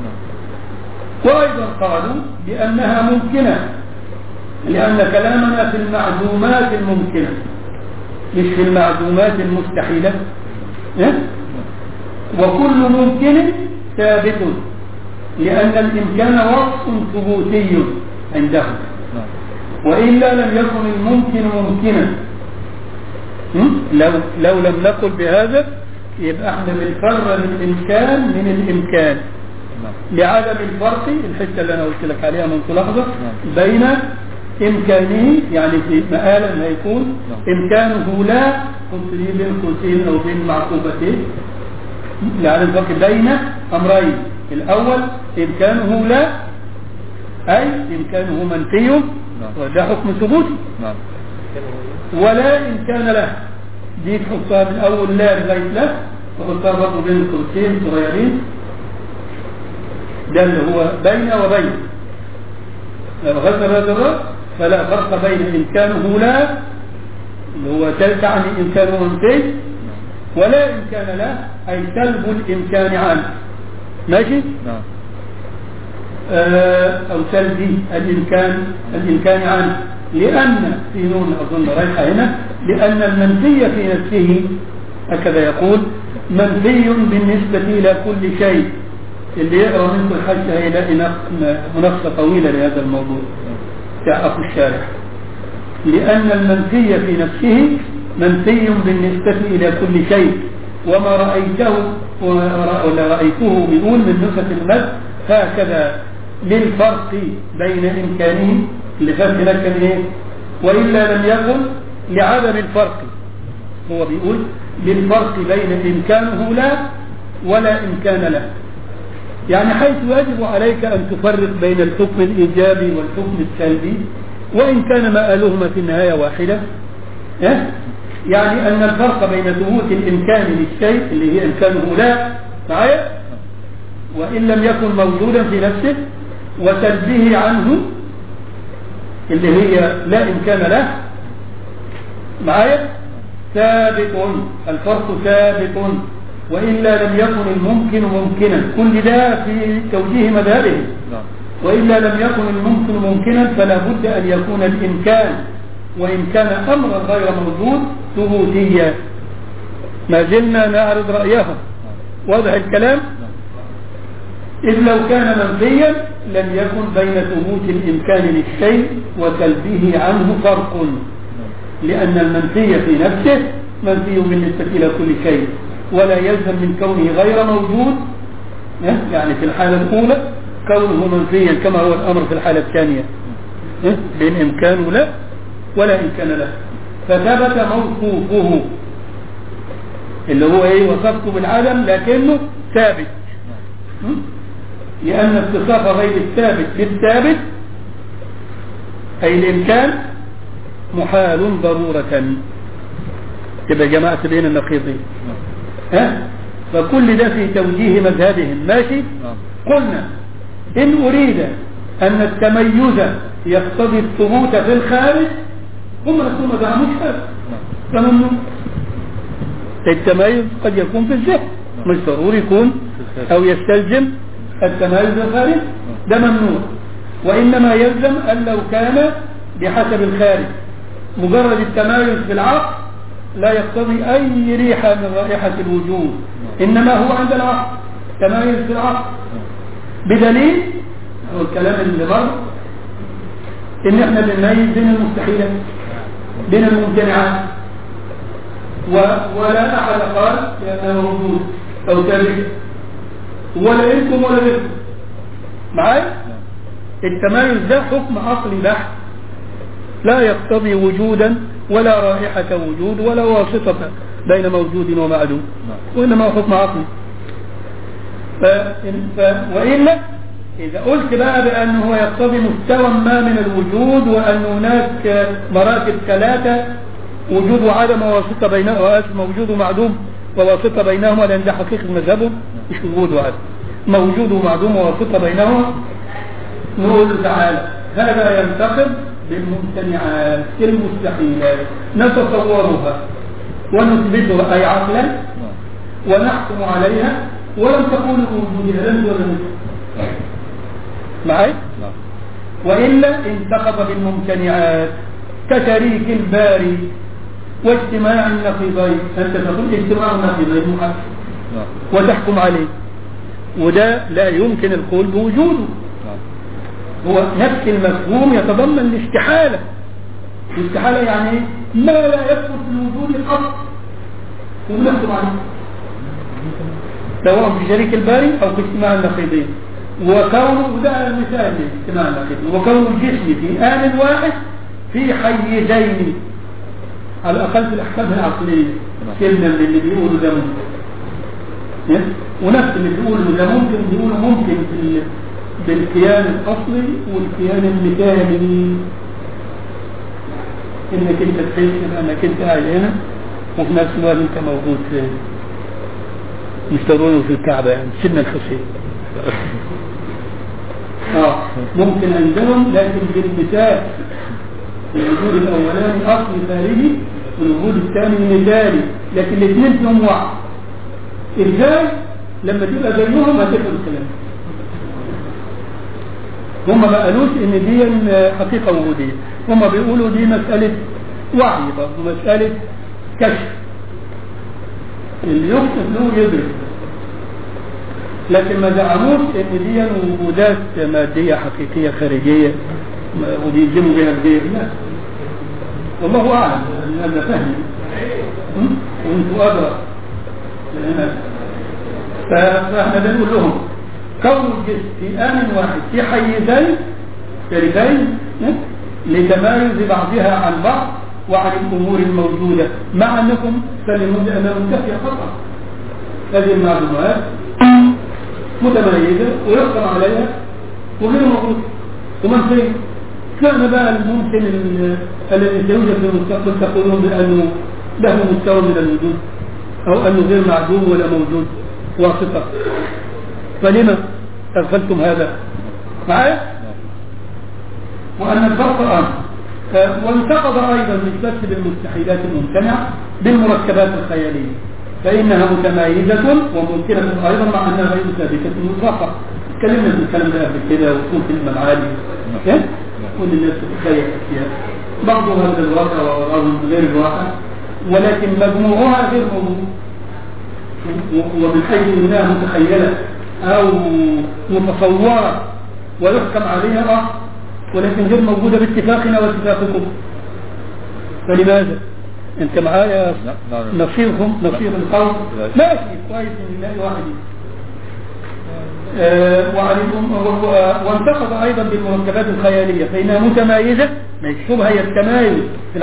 وايضا قالوا بانها ممكنه لان كلامنا في المعلومات الممكنه مش في المعلومات المستحيله إيه؟ وكل ممكن ثابت لأن الإمكان وصف ثبوتي عندهم نعم وإلا لم يكن الممكن ممكنا م? لو لو لم نقل بهذا يبقى احنا بنفرق الإمكان من الإمكان نعم لعدم الفرق الحته اللي انا قلت لك عليها من لحظه نعم. بين امكانه يعني في مآلا هيكون نعم. امكانه لا قلت لي بين قوسين او بين معقوبتين لعدم الفرق بين امرين الاول امكانه لا اي امكانه منفي وده حكم ثبوتي نعم ولا إمكان له دي تحطها من أول لا لغاية لا تحطها برضه بين الكرسين صغيرين ده اللي هو بين وبين لو غسل هذا الرأس فلا فرق بين إمكانه لا اللي هو تعني إمكانه منفي ولا إمكان له أي سلب الإمكان عنه ماشي؟ نعم آه، أو سلبي الإمكان الإمكان عنه لأن في نون أظن رايحة هنا لأن المنفي في نفسه هكذا يقول منفي بالنسبة إلى كل شيء اللي يقرأ منكم الحج هيلاقي نق- مناقشة طويلة لهذا الموضوع بتاع أخو الشارع لأن المنفي في نفسه منفي بالنسبة إلى كل شيء وما رأيته ولا رأيته بيقول من نسخة المد هكذا للفرق بين إمكانه اللي فات هناك كان إيه وإلا لم يكن لعدم الفرق هو بيقول للفرق بين إمكانه لا ولا إمكان له يعني حيث يجب عليك أن تفرق بين الحكم الإيجابي والحكم السلبي وإن كان مآلهما في النهاية واحدة إيه؟ يعني أن الفرق بين ثبوت الإمكان للشيء اللي هي إمكانه لا معايا وإن لم يكن موجودا في نفسه وسلبه عنه اللي هي لا إمكان له معايا ثابت الفرق ثابت وإلا لم يكن الممكن ممكنا كل ده في توجيه مذهبه نعم وإلا لم يكن الممكن ممكنا فلا بد أن يكون الإمكان وإن كان أمرا غير موجود ثبوتيا ما زلنا نعرض رأيهم واضح الكلام إذ لو كان منفيا لم يكن بين ثبوت الإمكان للشيء وسلبه عنه فرق لأن المنفي في نفسه منفي بالنسبة إلى كل شيء ولا يلزم من كونه غير موجود يعني في الحالة الأولى كونه منفيا كما هو الأمر في الحالة الثانية إيه؟ بإمكانه لا ولا إمكان له فثبت موصوفه اللي هو ايه وصفته بالعدم لكنه ثابت م? لأن اتصاف غير الثابت بالثابت أي الإمكان محال ضرورة تبقى جماعة بين النقيضين ها فكل ده في توجيه مذهبهم ماشي نعم قلنا إن أريد أن التميز يقتضي الثبوت في الخارج هم نفسهم ما زعموش هذا نعم فممنوع التميز قد يكون في الذهن مش ضروري يكون أو يستلزم التميز في الخارج ده ممنوع وإنما يلزم أن لو كان بحسب الخارج مجرد التمايز في العقل لا يقتضي أي ريحة من رائحة الوجود إنما هو عند العقل تمايز في العقل بدليل هو الكلام اللي بره إن إحنا بنميز بين المستحيلات بين الممتنعات و... ولا أحد قال بأنه موجود أو ثابت ولا إنكم ولا غيركم معايا؟ التمايز ده حكم عقلي بحت لا يقتضي وجودا ولا رائحة وجود ولا واسطة بين موجود ومعدوم وإنما هو حكم عقلي فإن ف... وإلا إذا قلت بقى بأنه يقتضي مستوى ما من الوجود وأن هناك مراتب ثلاثة وجود وعدم وواسطة بينهما وآسف موجود ومعدوم وواسطة بينهما لأن ده حقيقة مذهبهم مش وجود وعدم موجود ومعدوم وواسطة بينهما نقول له تعالى هذا ينتقد بالممتنعات المستحيلات نتصورها ونثبتها أي عقلا ونحكم عليها ولم تكون وجودها لم ولا معي؟ نعم وإلا انتقض بالممتنعات كشريك الباري واجتماع النقيضين أنت تقول اجتماع النقيضين محكم نعم وتحكم عليه وده لا يمكن القول بوجوده نعم هو نفس المفهوم يتضمن الاستحالة الاستحالة يعني إيه؟ ما لا يثبت في الوجود الأصل ونحكم عليه سواء في شريك الباري أو في اجتماع النقيضين وكونه وده مثال لاجتماع النقيضين وكون الجسم في آن واحد في حيزين على الأقل في الأحكام العقلية كلمة من اللي بيقولوا ده ممكن ونفس اللي بيقولوا ده ممكن بيقولوا ممكن في ال- بالكيان الأصلي والكيان المثالي انك انت تحس انك انت قاعد هنا وفي نفس الوقت انت موجود في مش ضروري في الكعبة يعني سيدنا الحسين اه ممكن عندهم لكن بالمثال الوجود الاولاني اصلي خارجي والوجود الثاني مثالي لكن الاثنين فيهم واحد ازاي لما تبقى زيهم هتفهم الكلام هم ما قالوش ان دي حقيقه وجوديه هم بيقولوا دي مساله وعي برضه مساله كشف اللي يكشف له يدرك لكن ما زعموش ان دي وجودات ماديه حقيقيه خارجيه ما- ودي يلزموا بها الغير لا والله اعلم لأن هذا فهم م? وانتوا ادرى لأن- ف- فاحنا بنقول لهم كون الجسم في آن واحد في حيزين شريكين م? لتمايز بعضها عن بعض وعن الامور الموجوده مع انكم سلموا بانها منتفيه خطا هذه المعلومات متميزه ويحكم عليها وغير موجوده ومنفيه كان بقى الممكن ال- الذي سيوجد في المستقبل تقولون بانه له مستوى من الوجود او انه غير معدوم ولا موجود واسطه فلما اغفلتم هذا معايا وأن الفرق أمر ف- وانتقض أيضا مش بس بالمستحيلات الممتنعة بالمركبات الخيالية فإنها متميزة وممكنة أيضا مع أنها غير ثابتة مطلقة تكلمنا في الكلام ده قبل كده وصول كلمة معالي إيه؟ كل الناس تتخيل فيها بعضها من الواقع وبعضها من غير الواقع ولكن مجموعها غير موجود و- ومن حيث انها متخيله او متصوره ويحكم عليها اه ولكن غير موجوده باتفاقنا واتفاقكم فلماذا؟ انت معايا نعم، نعم. نصيرهم نصير القوم لا. ماشي كويس ان نلاقي واحد آه، وعن الأم- و- و- وانتقد أيضا بالمركبات الخيالية فإنها متمايزة ما هي الشبهة هي التمايز في